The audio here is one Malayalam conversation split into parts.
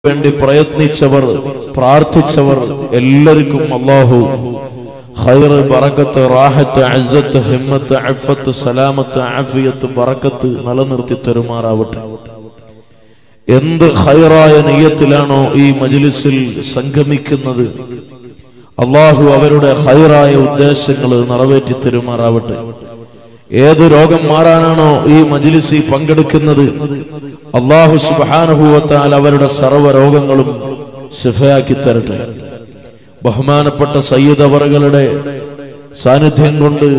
വേണ്ടി പ്രയത്നിച്ചവർ പ്രാർത്ഥിച്ചവർ എല്ലാവർക്കും അള്ളാഹു ഖൈർ ബറക്കത്ത് റാഹത്ത് അസ്സത്ത് ഹിമ്മത്ത് അഫത്ത് സലാമത്ത് ആഫിയത്ത് ബറക്കത്ത് നിലനിർത്തി തരുമാറാവട്ടെ എന്ത് ഖൈറായ നെയ്യത്തിലാണോ ഈ മജ്ലിസിൽ സംഗമിക്കുന്നത് അള്ളാഹു അവരുടെ ഹൈറായ ഉദ്ദേശങ്ങൾ നിറവേറ്റി തരുമാറാവട്ടെ ഏത് രോഗം മാറാനാണോ ഈ മജ്ലിസിൽ പങ്കെടുക്കുന്നത് അള്ളാഹു സുബാനുഭൂവത്താൽ അവരുടെ സർവ്വ രോഗങ്ങളും ശിഫയാക്കി തരട്ടെ ബഹുമാനപ്പെട്ട സയ്യിദ് അവറുകളുടെ സാന്നിധ്യം കൊണ്ട്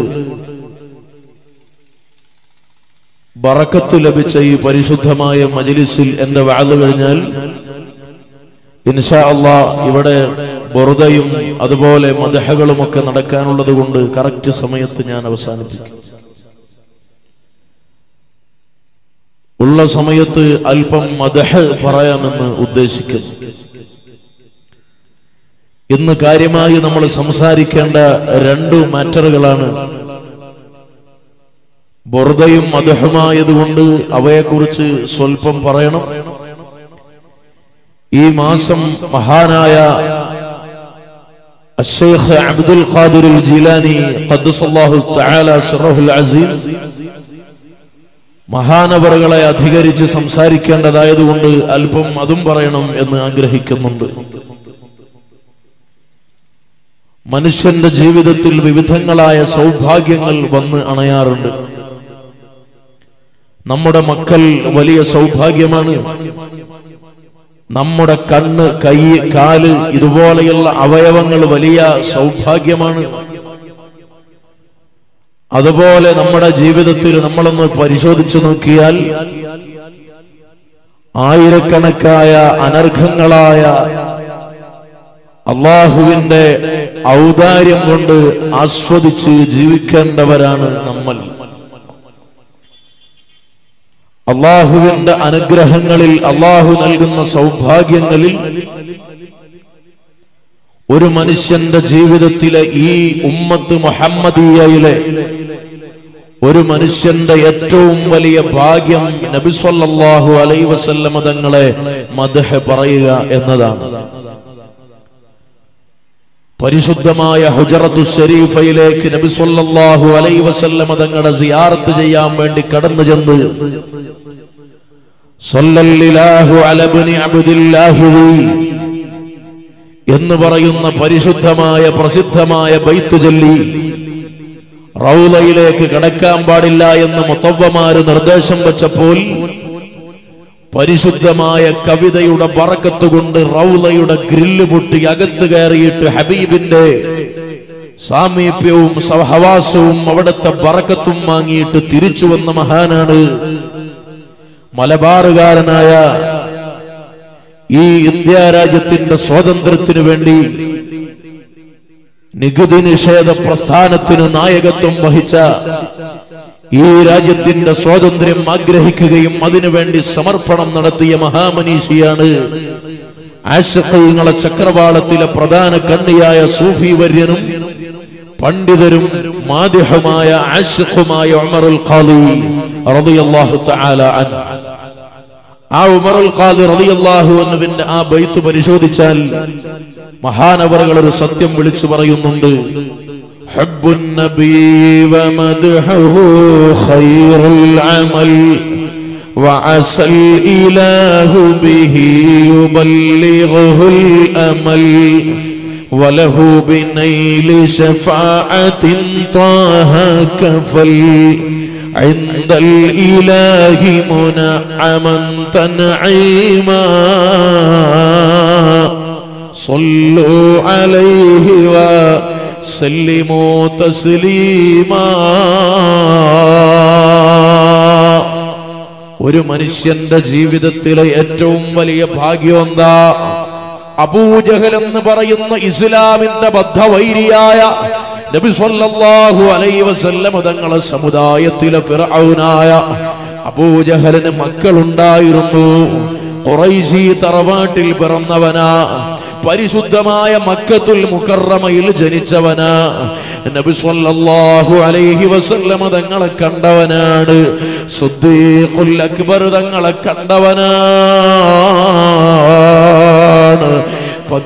ബറക്കത്ത് ലഭിച്ച ഈ പരിശുദ്ധമായ മജ്ലിസിൽ എന്റെ വാഴ കഴിഞ്ഞാൽ ഇൻഷാ അള്ളാ ഇവിടെ ബുറുദയും അതുപോലെ മദഹകളും ഒക്കെ നടക്കാനുള്ളത് കൊണ്ട് കറക്റ്റ് സമയത്ത് ഞാൻ അവസാനിപ്പിക്കും ഉള്ള സമയത്ത് അല്പം മദഹ് പറയാമെന്ന് ഉദ്ദേശിക്കുന്നു ഇന്ന് കാര്യമായി നമ്മൾ സംസാരിക്കേണ്ട രണ്ടു മാറ്ററുകളാണ് ബുറുദയും മദഹുമായതുകൊണ്ട് അവയെക്കുറിച്ച് സ്വല്പം പറയണം ഈ മാസം മഹാനായ അഷേഖ് അബ്ദുൽ ഖാദിർ ജീലാനി ഖദ്ദസല്ലാഹു തആല സിറഹുൽ അസീസ് മഹാനവറുകളെ അധികരിച്ച് സംസാരിക്കേണ്ടതായതുകൊണ്ട് അല്പം അതും പറയണം എന്ന് ആഗ്രഹിക്കുന്നുണ്ട് മനുഷ്യന്റെ ജീവിതത്തിൽ വിവിധങ്ങളായ സൗഭാഗ്യങ്ങൾ വന്ന് അണയാറുണ്ട് നമ്മുടെ മക്കൾ വലിയ സൗഭാഗ്യമാണ് നമ്മുടെ കണ്ണ് കൈ കാല് ഇതുപോലെയുള്ള അവയവങ്ങൾ വലിയ സൗഭാഗ്യമാണ് അതുപോലെ നമ്മുടെ ജീവിതത്തിൽ നമ്മളൊന്ന് പരിശോധിച്ചു നോക്കിയാൽ ആയിരക്കണക്കായ അനർഘങ്ങളായ അള്ളാഹുവിന്റെ ഔദാര്യം കൊണ്ട് ആസ്വദിച്ച് ജീവിക്കേണ്ടവരാണ് നമ്മൾ അള്ളാഹുവിന്റെ അനുഗ്രഹങ്ങളിൽ അള്ളാഹു നൽകുന്ന സൗഭാഗ്യങ്ങളിൽ ഒരു മനുഷ്യന്റെ ജീവിതത്തിലെ ഈ ഉമ്മത്ത് മുഹമ്മദീയയിലെ ഒരു മനുഷ്യന്റെ ഏറ്റവും വലിയ ഭാഗ്യം നബിസ്വല്ലാഹു അലൈ വസല്ലമ തങ്ങളെ മദഹ പറയുക എന്നതാണ് പരിശുദ്ധമായ ഹുജറത്തു ഷരീഫയിലേക്ക് നബി സല്ലല്ലാഹു അലൈഹി വസല്ലമ തങ്ങളുടെ സിയാറത്ത് ചെയ്യാൻ വേണ്ടി കടന്നു ചെന്ന് സല്ലല്ലാഹു അല ഇബ്നി അബ്ദില്ലാഹി എന്ന് പറയുന്ന പരിശുദ്ധമായ പ്രസിദ്ധമായ ബൈത്ത് ചൊല്ലി റൗലയിലേക്ക് കടക്കാൻ പാടില്ല എന്ന് മുത്തവ്വമാര് നിർദ്ദേശം വെച്ചപ്പോൾ പരിശുദ്ധമായ കവിതയുടെ പറക്കത്ത് കൊണ്ട് റൗലയുടെ ഗ്രില്ല് പൊട്ടി അകത്ത് കയറിയിട്ട് ഹബീബിന്റെ സാമീപ്യവും സഹവാസവും അവിടുത്തെ പറക്കത്തും വാങ്ങിയിട്ട് തിരിച്ചു വന്ന മഹാനാണ് മലബാറുകാരനായ ഈ ഇന്ത്യ രാജ്യത്തിന്റെ സ്വാതന്ത്ര്യത്തിനു വേണ്ടി നികുതി നിഷേധ പ്രസ്ഥാനത്തിന് നായകത്വം വഹിച്ച ഈ രാജ്യത്തിന്റെ സ്വാതന്ത്ര്യം ആഗ്രഹിക്കുകയും അതിനുവേണ്ടി സമർപ്പണം നടത്തിയ മഹാമനീഷിയാണ് ആശക്കയങ്ങളെ ചക്രവാളത്തിലെ പ്രധാന കണ്ണിയായ സൂഫി വര്യനും പണ്ഡിതരും മാധ്യഹമായ ആശക്കുമായ ഉമറുൽ ഖാലി റളിയല്ലാഹു തആല അൻഹു ആ ഉമറുൽ ഖാദി റളിയല്ലാഹു അൻഹുവിന്റെ ആ ബൈത്ത് പരിശോധിച്ചാൽ മഹാനവറുകൾ ഒരു സത്യം വിളിച്ചു പറയുന്നുണ്ട് حب النبي ومدحه خير العمل وعسى الإله به يبلغه الأمل وله بنيل شفاعة طه كفل عند الإله منعما تنعيما صلوا عليه وسلموا تسليما ഒരു മനുഷ്യന്റെ ജീവിതത്തിലെ ഏറ്റവും വലിയ ഭാഗ്യം എന്താ അബൂജഹൽ എന്ന് പറയുന്ന ഇസ്ലാമിന്റെ ബദ്ധവൈരിയായ നബി സല്ലല്ലാഹു അലൈഹി വസല്ലം തങ്ങളെ സമുദായത്തിലെ ഫിർഔനായ അബൂജഹലിന് മക്കളുണ്ടായിരുന്നു ഖുറൈശി തറവാട്ടിൽ പിറന്നവനാ പരിശുദ്ധമായ മക്കത്തുൽ മുക്കറമയിൽ ജനിച്ചവനാ നബി സല്ലല്ലാഹു അലൈഹി വസല്ലമ തങ്ങളെ കണ്ടവനാണ് സുദ്ദീഖുൽ അക്ബർ തങ്ങളെ കണ്ടവനാ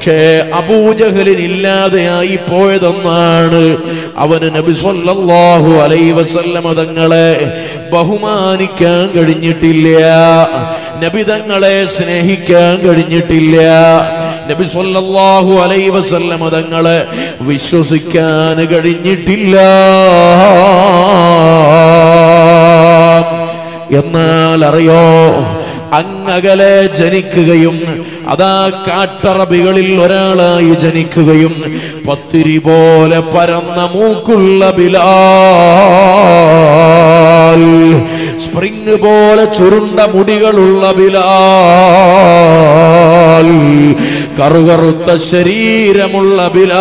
പക്ഷേ അബൂജഹലിന് ഇല്ലാതെയായി പോയതെന്നാണ് അവന് നബി സല്ലല്ലാഹു അലൈഹി വസല്ലമ തങ്ങളെ ബഹുമാനിക്കാൻ കഴിഞ്ഞിട്ടില്ല നബി തങ്ങളെ സ്നേഹിക്കാൻ കഴിഞ്ഞിട്ടില്ല നബി സല്ലല്ലാഹു അലൈഹി വസല്ലമ തങ്ങളെ വിശ്വസിക്കാൻ കഴിഞ്ഞിട്ടില്ല എന്നാൽ അറിയോ അങ്ങകലെ ജനിക്കുകയും അതാ കാട്ടറബികളിൽ ഒരാളായി ജനിക്കുകയും പത്തിരി പോലെ പരന്ന മൂക്കുള്ള ബിലാൽ സ്പ്രിങ് പോലെ ചുരുണ്ട മുടികളുള്ള ബിലാൽ കറുകറുത്ത ശരീരമുള്ള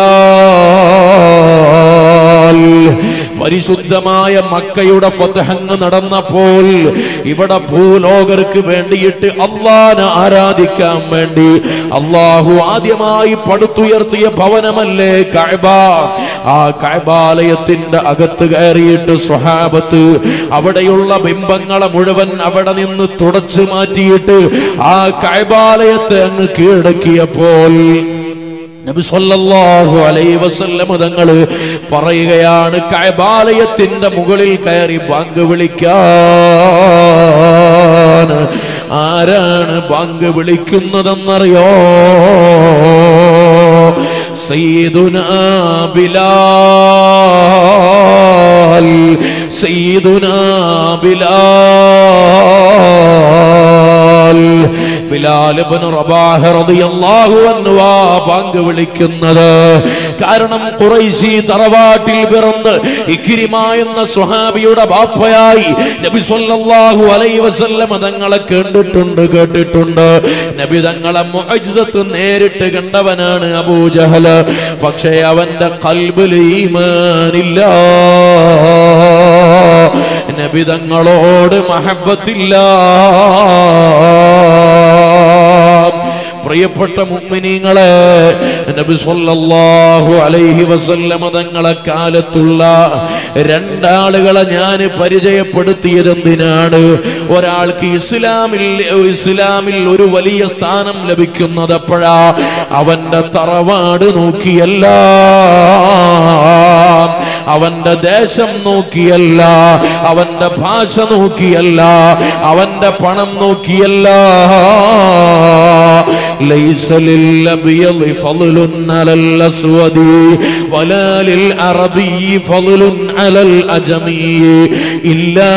ബിലാൽ പരിശുദ്ധമായ മക്കയുടെ ഫതഹങ്ങ് നടന്നപ്പോൾ ഇവിടെ ഭൂലോകർക്ക് വേണ്ടിയിട്ട് അള്ളാനെ ആരാധിക്കാൻ വേണ്ടി അള്ളാഹു ആദ്യമായി പടുത്തുയർത്തിയ ഭവനമല്ലേ കഅബ ആ കഅബാലയത്തിന്റെ അകത്ത് കയറിയിട്ട് സ്വഹാബത്ത് അവിടെയുള്ള ബിംബങ്ങളെ മുഴുവൻ അവിടെ നിന്ന് തുടച്ചു മാറ്റിയിട്ട് ആ കഅബാലയത്തെ അങ്ങ് കീഴടക്കിയപ്പോൾ നബി സല്ലല്ലാഹു അലൈഹി വസല്ലം തങ്ങൾ പറയുകയാണ് കഅബാലയത്തിന്റെ മുകളിൽ കയറി ബാങ്ക് വിളിക്കാൻ ആരാണ് ബാങ്ക് വിളിക്കുന്നതെന്നറിയോ സയ്യിദുനാ ബിലാൽ സയ്യിദുനാ ബിലാൽ ബിലാൽ ഇബ്നു റബാഹ് റളിയല്ലാഹു അൻഹു ആ ബാങ്ക് വിളിക്കുന്നത് കാരണം ഖുറൈശി തറവാട്ടിൽ പിറന്ന് ഇക്രിമ എന്ന സ്വഹാബിയുടെ ബാപ്പയായി നബി സല്ലല്ലാഹു അലൈഹി വസല്ലം തങ്ങളെ കണ്ടിട്ടുണ്ട് കേട്ടിട്ടുണ്ട് നബി തങ്ങളെ മുഅ്ജിസത്ത് നേരിട്ട് കണ്ടവനാണ് അബൂജഹൽ പക്ഷേ അവന്റെ കൽബിൽ ഈമാനില്ല നബി തങ്ങളോട് മഹബത്തില്ല പ്രിയപ്പെട്ട മുഅ്മിനീങ്ങളെ നബി സല്ലല്ലാഹു അലൈഹി വസല്ലമ തങ്ങളെ കാലത്തുള്ള രണ്ടാളുകളെ ഞാൻ പരിചയപ്പെടുത്തിയത് എന്തിനാണ് ഒരാൾക്ക് ഇസ്ലാമിൽ ഇസ്ലാമിൽ ഒരു വലിയ സ്ഥാനം ലഭിക്കുന്നത് എപ്പോഴാ അവന്റെ തറവാട് നോക്കിയല്ല അവന്റെ ദേശം നോക്കിയല്ല അവന്റെ ഭാഷ നോക്കിയല്ല അവന്റെ പണം നോക്കിയല്ല ليس للأبيض فضل على الأسود ولا للعربي فضل على الأجمي إلا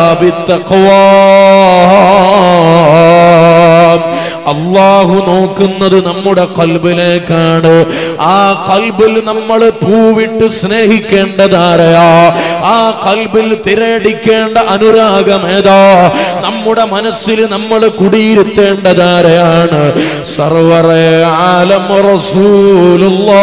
بالتقوى അള്ളാഹു നോക്കുന്നത് നമ്മുടെ കൽബിലേക്കാണ് ആ കൽബിൽ നമ്മൾ പൂവിട്ട് സ്നേഹിക്കേണ്ടതാരയാ ആ കൽബിൽ തിരടിക്കേണ്ട അനുരാഗം ഏതാ നമ്മുടെ മനസ്സിൽ നമ്മൾ കുടിയിരുത്തേണ്ടതാരയാണ് സർവറെ ആലം റസൂലുള്ള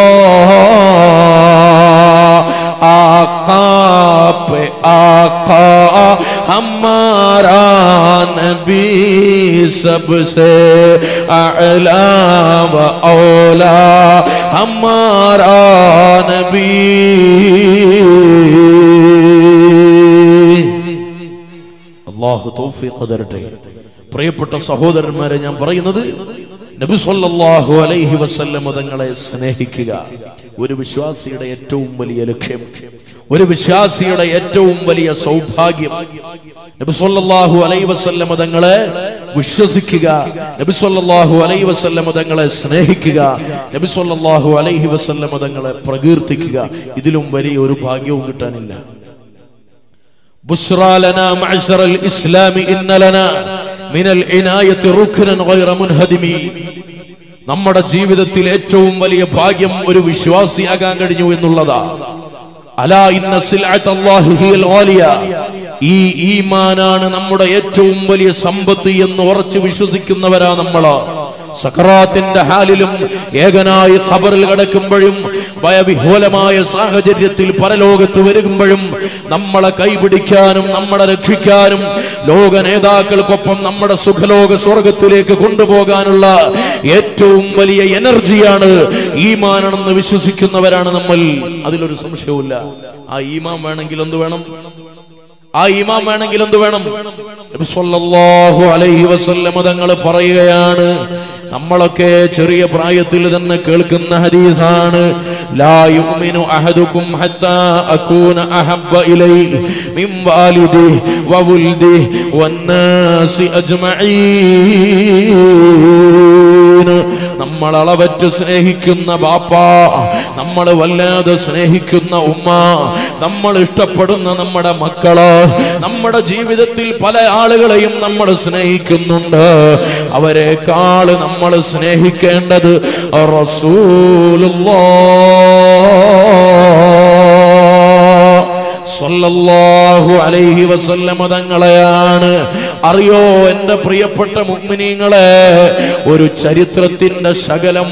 आका पे आका हमारा नबी सबसे अला व औला हमारा नबी അള്ളാഹു തൗഫീഖ് തരട്ടെ പ്രിയപ്പെട്ട സഹോദരന്മാരെ ഞാൻ പറയുന്നത് നബി സല്ലല്ലാഹു അലൈഹി വസല്ലം തങ്ങളെ സ്നേഹിക്കുക ഒരു വിശ്വാസിയുടെ ഏറ്റവും വലിയ ലക്ഷ്യം ഒരു വിശ്വാസിയുടെ ഏറ്റവും വലിയ സൗഭാഗ്യം നബി സല്ലല്ലാഹു അലൈഹി വസല്ലം തങ്ങളെ വിശ്വസിക്കുക നബി സല്ലല്ലാഹു അലൈഹി വസല്ലം തങ്ങളെ സ്നേഹിക്കുക നബി സല്ലല്ലാഹു അലൈഹി വസല്ലം തങ്ങളെ പ്രകീർത്തിക്കുക ഇതിലും വലിയ ഒരു ഭാഗ്യവും കിട്ടാനില്ല بشرى لنا معشر الإسلام إن لنا من العناية ركنا غير منهدم നമ്മുടെ ജീവിതത്തിൽ ഏറ്റവും വലിയ ഭാഗ്യം ഒരു വിശ്വാസിയാകാൻ കഴിഞ്ഞു എന്നുള്ളതാ അലാ ഇന്ന സിൽഅത്ത് അല്ലാഹി ഹിയൽ ഗാലിയ ഈ ഈമാനാണ് നമ്മുടെ ഏറ്റവും വലിയ സമ്പത്ത് എന്ന് ഉറച്ചു വിശ്വസിക്കുന്നവരാ നമ്മള് സക്കറാത്തിന്റെ ഹാലിലും ഏകനായി ഖബറിൽ കിടക്കുമ്പോഴും ഭയവിഹോലമായ സാഹചര്യത്തിൽ പരലോകത്ത് വരുമ്പോഴും നമ്മളെ കൈപിടിക്കാനും നമ്മളെ രക്ഷിക്കാനും ലോക നേതാക്കൾക്കൊപ്പം നമ്മുടെ സുഖലോക സ്വർഗത്തിലേക്ക് കൊണ്ടുപോകാനുള്ള ഏറ്റവും വലിയ എനർജിയാണ് ഈമാനാണെന്ന് വിശ്വസിക്കുന്നവരാണ് നമ്മൾ അതിലൊരു സംശയവുമില്ല ആ ഈമാൻ വേണമെങ്കിൽ എന്ത് വേണം ആ ഇമാം വേണമെങ്കിൽ എന്ത് വേണം നബി സല്ലല്ലാഹു അലൈഹി വസല്ലമ തങ്ങൾ പറയുകയാണ് നമ്മളൊക്കെ ചെറിയ പ്രായത്തിൽ തന്നെ കേൾക്കുന്ന ഹദീസാണ് ലാ യുഅ്മിനു അഹദുക്കും ഹത്താ അകൂന അഹബ്ബ ഇലൈഹി മിൻ വാലിദി വവുൽദി വന്നാസി അജ്മഈൻ നമ്മൾ അളവറ്റ് സ്നേഹിക്കുന്ന ബാപ്പ നമ്മൾ വല്ലാതെ സ്നേഹിക്കുന്ന ഉമ്മ നമ്മൾ ഇഷ്ടപ്പെടുന്ന നമ്മുടെ മക്കള് നമ്മുടെ ജീവിതത്തിൽ പല ആളുകളെയും നമ്മൾ സ്നേഹിക്കുന്നുണ്ട് അവരെക്കാള് നമ്മൾ സ്നേഹിക്കേണ്ടത് റസൂലുള്ളാഹ് സ്വല്ലല്ലാഹു അലൈഹി വസല്ലമ തങ്ങളെയാണ് അറിയോ എന്റെ പ്രിയപ്പെട്ട മുഗ്മിനീങ്ങളെ ഒരു ചരിത്രത്തിന്റെ ശകലം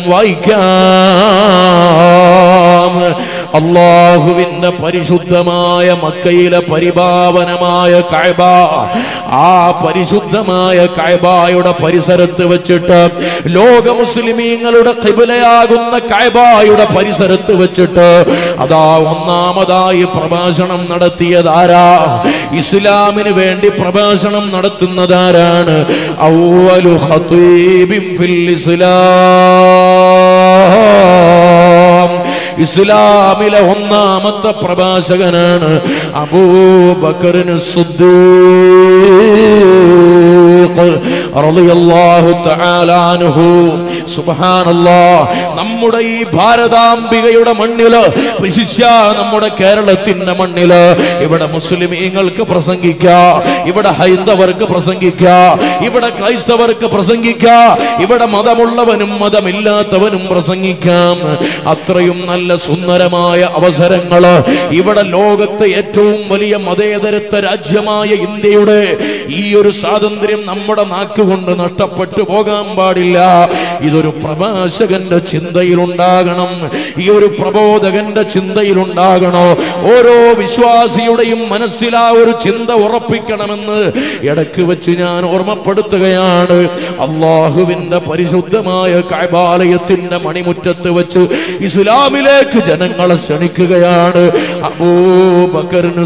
വായിക്കാം അള്ളാഹുവിന്റെ പരിശുദ്ധമായ മക്കയിലെ പരിപാവനമായ കഅബ ആ പരിശുദ്ധമായ കഅബയുടെ പരിസരത്ത് വെച്ചിട്ട് ലോക മുസ്ലിമീങ്ങളുടെ ഖിബലയാകുന്ന കഅബയുടെ പരിസരത്ത് വെച്ചിട്ട് അതാ ഒന്നാമതായി പ്രഭാഷണം നടത്തിയതാരാ ഇസ്ലാമിന് വേണ്ടി പ്രഭാഷണം നടത്തുന്നതാരാണ് ഔവലു ഖതീബിൻ ഫിൽ ഇസ്ലാം ഇസ്ലാമിലെ ഒന്നാമത്തെ പ്രഭാഷകനാണ് അബൂബക്കറിന് നമ്മുടെ ഈ ഭാരതാംബികയുടെ മണ്ണില് വിശിഷ്യ നമ്മുടെ കേരളത്തിന്റെ മണ്ണില് ഇവിടെ മുസ്ലിമീങ്ങൾക്ക് പ്രസംഗിക്ക ഇവിടെ ഹൈന്ദവർക്ക് പ്രസംഗിക്ക ഇവിടെ ക്രൈസ്തവർക്ക് പ്രസംഗിക്ക ഇവിടെ മതമുള്ളവനും മതമില്ലാത്തവനും പ്രസംഗിക്കാം അത്രയും നല്ല സുന്ദരമായ അവസരങ്ങള് ഇവിടെ ലോകത്തെ ഏറ്റവും വലിയ മതേതരത്വ രാജ്യമായ ഇന്ത്യയുടെ ഈ ഒരു സ്വാതന്ത്ര്യം നമ്മുടെ നാക്കുകൊണ്ട് നഷ്ടപ്പെട്ടു പോകാൻ പാടില്ല ഇതൊരു പ്രഭാഷകന്റെ ചിന്തയിലുണ്ടാകണം ഈ ഒരു പ്രബോധകന്റെ ചിന്തയിലുണ്ടാകണോ ഓരോ വിശ്വാസിയുടെയും മനസ്സിൽ ആ ഒരു ചിന്ത ഉറപ്പിക്കണമെന്ന് ഇടക്ക് വെച്ച് ഞാൻ ഓർമ്മപ്പെടുത്തുകയാണ് അള്ളാഹുവിന്റെ പരിശുദ്ധമായ കൈബാലയത്തിന്റെ മണിമുറ്റത്ത് വെച്ച് ഇസ്ലാമിലേക്ക് ജനങ്ങളെ ക്ഷണിക്കുകയാണ് അബൂബക്കറിന്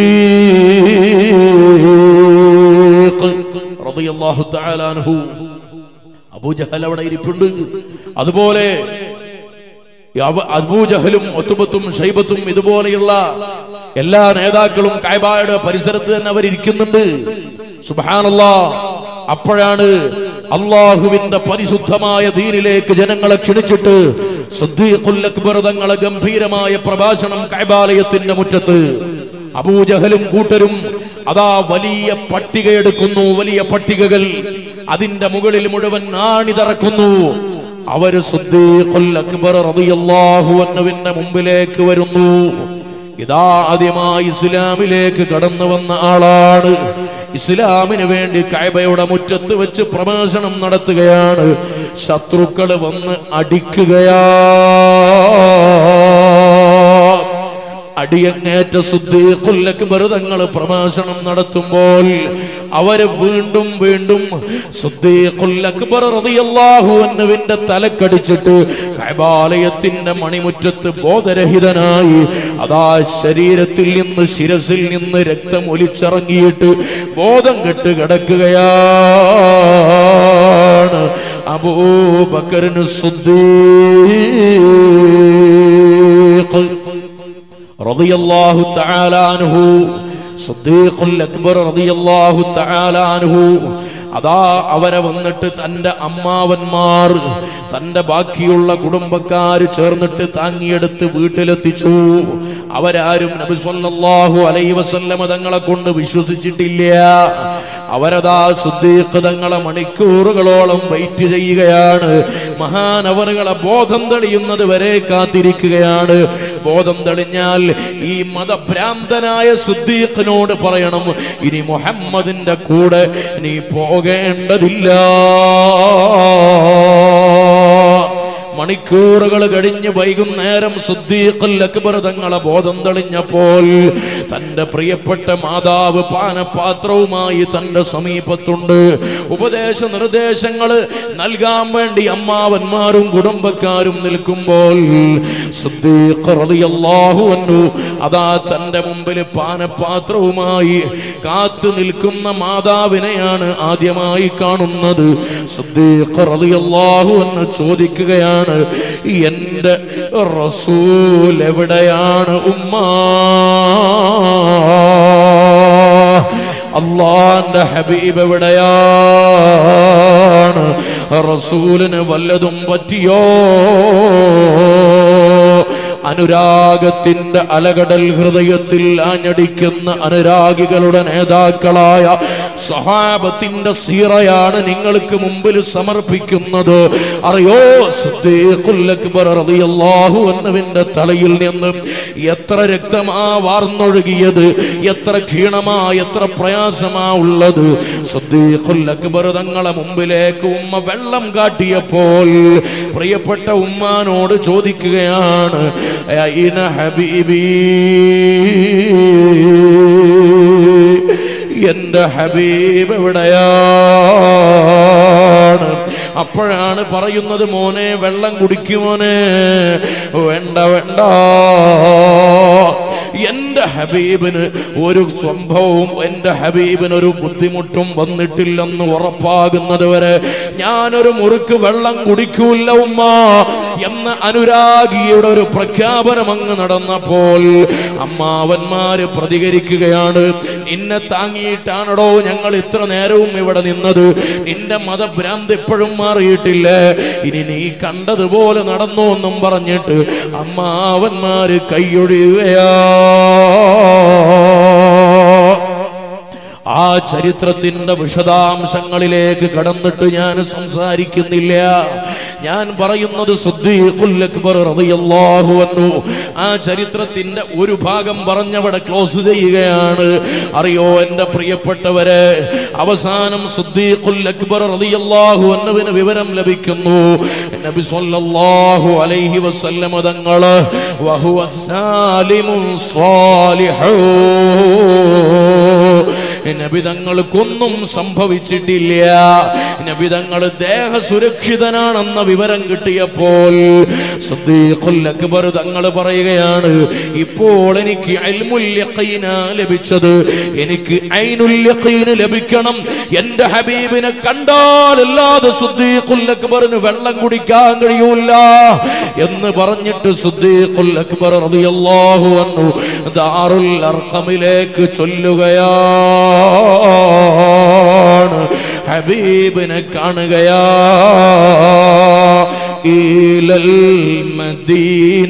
റളിയല്ലാഹു തആല അൻഹു അബൂജഹൽ അവിടെ ഇരിപ്പുണ്ട് അതുപോലെ ഈ അബ- അബൂജഹലും ഒത്തുബത്തും ഷൈബത്തും ഇതുപോലെയുള്ള എല്ലാ നേതാക്കളും കായബായുടെ പരിസരത്ത് തന്നെ അവർ ഇരിക്കുന്നുണ്ട് സുബാനല്ലാ അപ്പോഴാണ് അള്ളാഹുവിന്റെ പരിശുദ്ധമായ ദീനിലേക്ക് ജനങ്ങളെ ക്ഷണിച്ചിട്ട് സിദ്ദീഖുൽ അക്ബർ തങ്ങളെ ഗംഭീരമായ പ്രഭാഷണം കൈബാലയത്തിന്റെ മുറ്റത്ത് അബൂജഹലും കൂട്ടരും അതാ വലിയ പട്ടിക എടുക്കുന്നു വലിയ പട്ടികകൾ അതിന്റെ മുകളിൽ മുഴുവൻ ആണിതറക്കുന്നു അവര് സിദ്ദീഖുൽ അക്ബർ റളിയല്ലാഹു അൻഹുവിന്റെ മുമ്പിലേക്ക് വരുന്നു ഇതാ ആദ്യമായി ഇസ്ലാമിലേക്ക് കടന്നു വന്ന ആളാണ് ഇസ്ലാമിന് വേണ്ടി കൈബയുടെ മുറ്റത്ത് വെച്ച് പ്രഭാഷണം നടത്തുകയാണ് ശത്രുക്കൾ വന്ന് അടിക്കുകയാ അടിയങ്ങേറ്റ സുദ്ദീഖുൽ തങ്ങൾ പ്രഭാഷണം നടത്തുമ്പോൾ അവര് വീണ്ടും വീണ്ടും സുദ്ദീഖുൽ അക്ബർ റളിയല്ലാഹു അൻഹുവിന്റെ തലക്കടിച്ചിട്ട് കൈബാലയത്തിന്റെ മണിമുറ്റത്ത് ബോധരഹിതനായി അതാ ശരീരത്തിൽ നിന്ന് ശിരസിൽ നിന്ന് രക്തം ഒലിച്ചിറങ്ങിയിട്ട് ബോധം കെട്ട് കിടക്കുകയാണ് അബൂബക്കറിന് സുദ്ദീഖ് റളിയല്ലാഹു തആല അൻഹു സിദ്ദീഖുൽ അക്ബർ റളിയല്ലാഹു തആല അൻഹു അതാ അവരെ വന്നിട്ട് തന്റെ അമ്മാവന്മാർ തന്റെ ബാക്കിയുള്ള കുടുംബക്കാര് ചേർന്നിട്ട് താങ്ങിയെടുത്ത് വീട്ടിലെത്തിച്ചു അവരാരും നബി സല്ലല്ലാഹു അലൈഹി വസല്ലമ തങ്ങളെ കൊണ്ട് വിശ്വസിച്ചിട്ടില്ല അവരതാ സുദ്ദീഖ് തങ്ങളെ മണിക്കൂറുകളോളം വെയിറ്റ് ചെയ്യുകയാണ് മഹാനവറുകളെ ബോധം തെളിയുന്നത് വരെ കാത്തിരിക്കുകയാണ് ബോധം തെളിഞ്ഞാൽ ഈ മതഭ്രാന്തനായ സുദ്ദീഖിനോട് പറയണം ഇനി മുഹമ്മദിന്റെ കൂടെ നീ പോകേണ്ടതില്ല മണിക്കൂറുകൾ കഴിഞ്ഞ് വൈകുന്നേരം സുദ്ദീഖുൽ അക്ബർ തങ്ങളെ ബോധം തെളിഞ്ഞപ്പോൾ തന്റെ പ്രിയപ്പെട്ട മാതാവ് പാനപാത്രവുമായി തന്റെ സമീപത്തുണ്ട് ഉപദേശ നിർദ്ദേശങ്ങൾ നൽകാൻ വേണ്ടി അമ്മാവന്മാരും കുടുംബക്കാരും നിൽക്കുമ്പോൾ സിദ്ദീഖ് റളിയല്ലാഹു അൻഹു അതാ തന്റെ മുമ്പിൽ പാനപാത്രവുമായി കാത്തു നിൽക്കുന്ന മാതാവിനെയാണ് ആദ്യമായി കാണുന്നത് സിദ്ദീഖ് റളിയല്ലാഹു അൻഹു ചോദിക്കുകയാണ് എന്റെ റസൂൽ എവിടെയാണ് ഉമ്മ അള്ളാന്റെ ഹബീബ് എവിടെയാണ് റസൂലിന് വല്ലതും പറ്റിയോ അനുരാഗത്തിന്റെ അലകടൽ ഹൃദയത്തിൽ ആഞ്ഞടിക്കുന്ന അനുരാഗികളുടെ നേതാക്കളായ സഹാബത്തിന്റെ സീറയാണ് നിങ്ങൾക്ക് മുമ്പിൽ സമർപ്പിക്കുന്നത് അറിയോ സിദ്ദീഖുൽ അക്ബർ റളിയല്ലാഹു അൻഹുവിന്റെ തലയിൽ നിന്ന് എത്ര രക്തമാ വാർന്നൊഴുകിയത് എത്ര ക്ഷീണമാ എത്ര പ്രയാസമാ ഉള്ളത് സിദ്ദീഖുൽ അക്ബർ തങ്ങളെ മുമ്പിലേക്ക് ഉമ്മ വെള്ളം കാട്ടിയപ്പോൾ പ്രിയപ്പെട്ട ഉമ്മാനോട് ചോദിക്കുകയാണ് അയിന ഹബീബി എന്റെ ഹബീബ് എവിടെയാണ് അപ്പോഴാണ് പറയുന്നത് മോനെ വെള്ളം കുടിക്കുമോനെ വേണ്ട വേണ്ട എന്റെ ഹബീബിന് ഒരു സംഭവവും എന്റെ ഹബീബിന് ഒരു ബുദ്ധിമുട്ടും വന്നിട്ടില്ലെന്ന് ഉറപ്പാകുന്നത് വരെ ഞാനൊരു മുറുക്ക് വെള്ളം കുടിക്കൂല്ല ഉമ്മ എന്ന അനുരാഗിയുടെ ഒരു പ്രഖ്യാപനം അങ്ങ് നടന്നപ്പോൾ അമ്മാവന്മാര് പ്രതികരിക്കുകയാണ് നിന്നെ താങ്ങിയിട്ടാണടോ ഞങ്ങൾ ഇത്ര നേരവും ഇവിടെ നിന്നത് നിന്റെ മതഭ്രാന്ത് എപ്പോഴും മാറിയിട്ടില്ല ഇനി നീ കണ്ടതുപോലെ നടന്നു എന്നും പറഞ്ഞിട്ട് അമ്മാവന്മാര് കൈയൊഴിയുകയാ ആ ചരിത്രത്തിന്റെ വിശദാംശങ്ങളിലേക്ക് കടന്നിട്ട് ഞാൻ സംസാരിക്കുന്നില്ല ഞാൻ പറയുന്നത് സിദ്ദീഖുൽ അക്ബർ റളിയല്ലാഹു അൻഹു ആ ചരിത്രത്തിന്റെ ഒരു ഭാഗം പറഞ്ഞവിടെ ക്ലോസ് ചെയ്യുകയാണ് അറിയോ എൻ്റെ പ്രിയപ്പെട്ടവരെ അവസാനം സിദ്ദീഖുൽ അക്ബർ റളിയല്ലാഹു അൻഹുവിന് വിവരം ലഭിക്കുന്നു നബി സല്ലല്ലാഹു അലൈഹി വസല്ലം തങ്ങള് വഹുവ സാലിമുൻ സ്വാലിഹൂ നബിതങ്ങൾക്കൊന്നും സംഭവിച്ചിട്ടില്ല നബിതങ്ങൾ ദേഹ സുരക്ഷിതനാണെന്ന വിവരം കിട്ടിയപ്പോൾ സിദ്ദീഖുൽ അക്ബർ തങ്ങൾ പറയുകയാണ് ഇപ്പോൾ എനിക്ക് ഇൽമുൽ യഖീന ലഭിച്ചത് എനിക്ക് ഐനുൽ യഖീൻ ലഭിക്കണം എന്റെ ഹബീബിനെ കണ്ടാലല്ലാതെ സിദ്ദീഖുൽ അക്ബറിന് വെള്ളം കുടിക്കാൻ കഴിയൂല എന്ന് പറഞ്ഞിട്ട് സിദ്ദീഖുൽ അക്ബർ റളിയല്ലാഹു അൻഹു ദാറുൽ അർഖമിലേക്ക് ചൊല്ലുകയാണ് ഹബീബിനെ കാണുകയാ ഇലൽ മദീന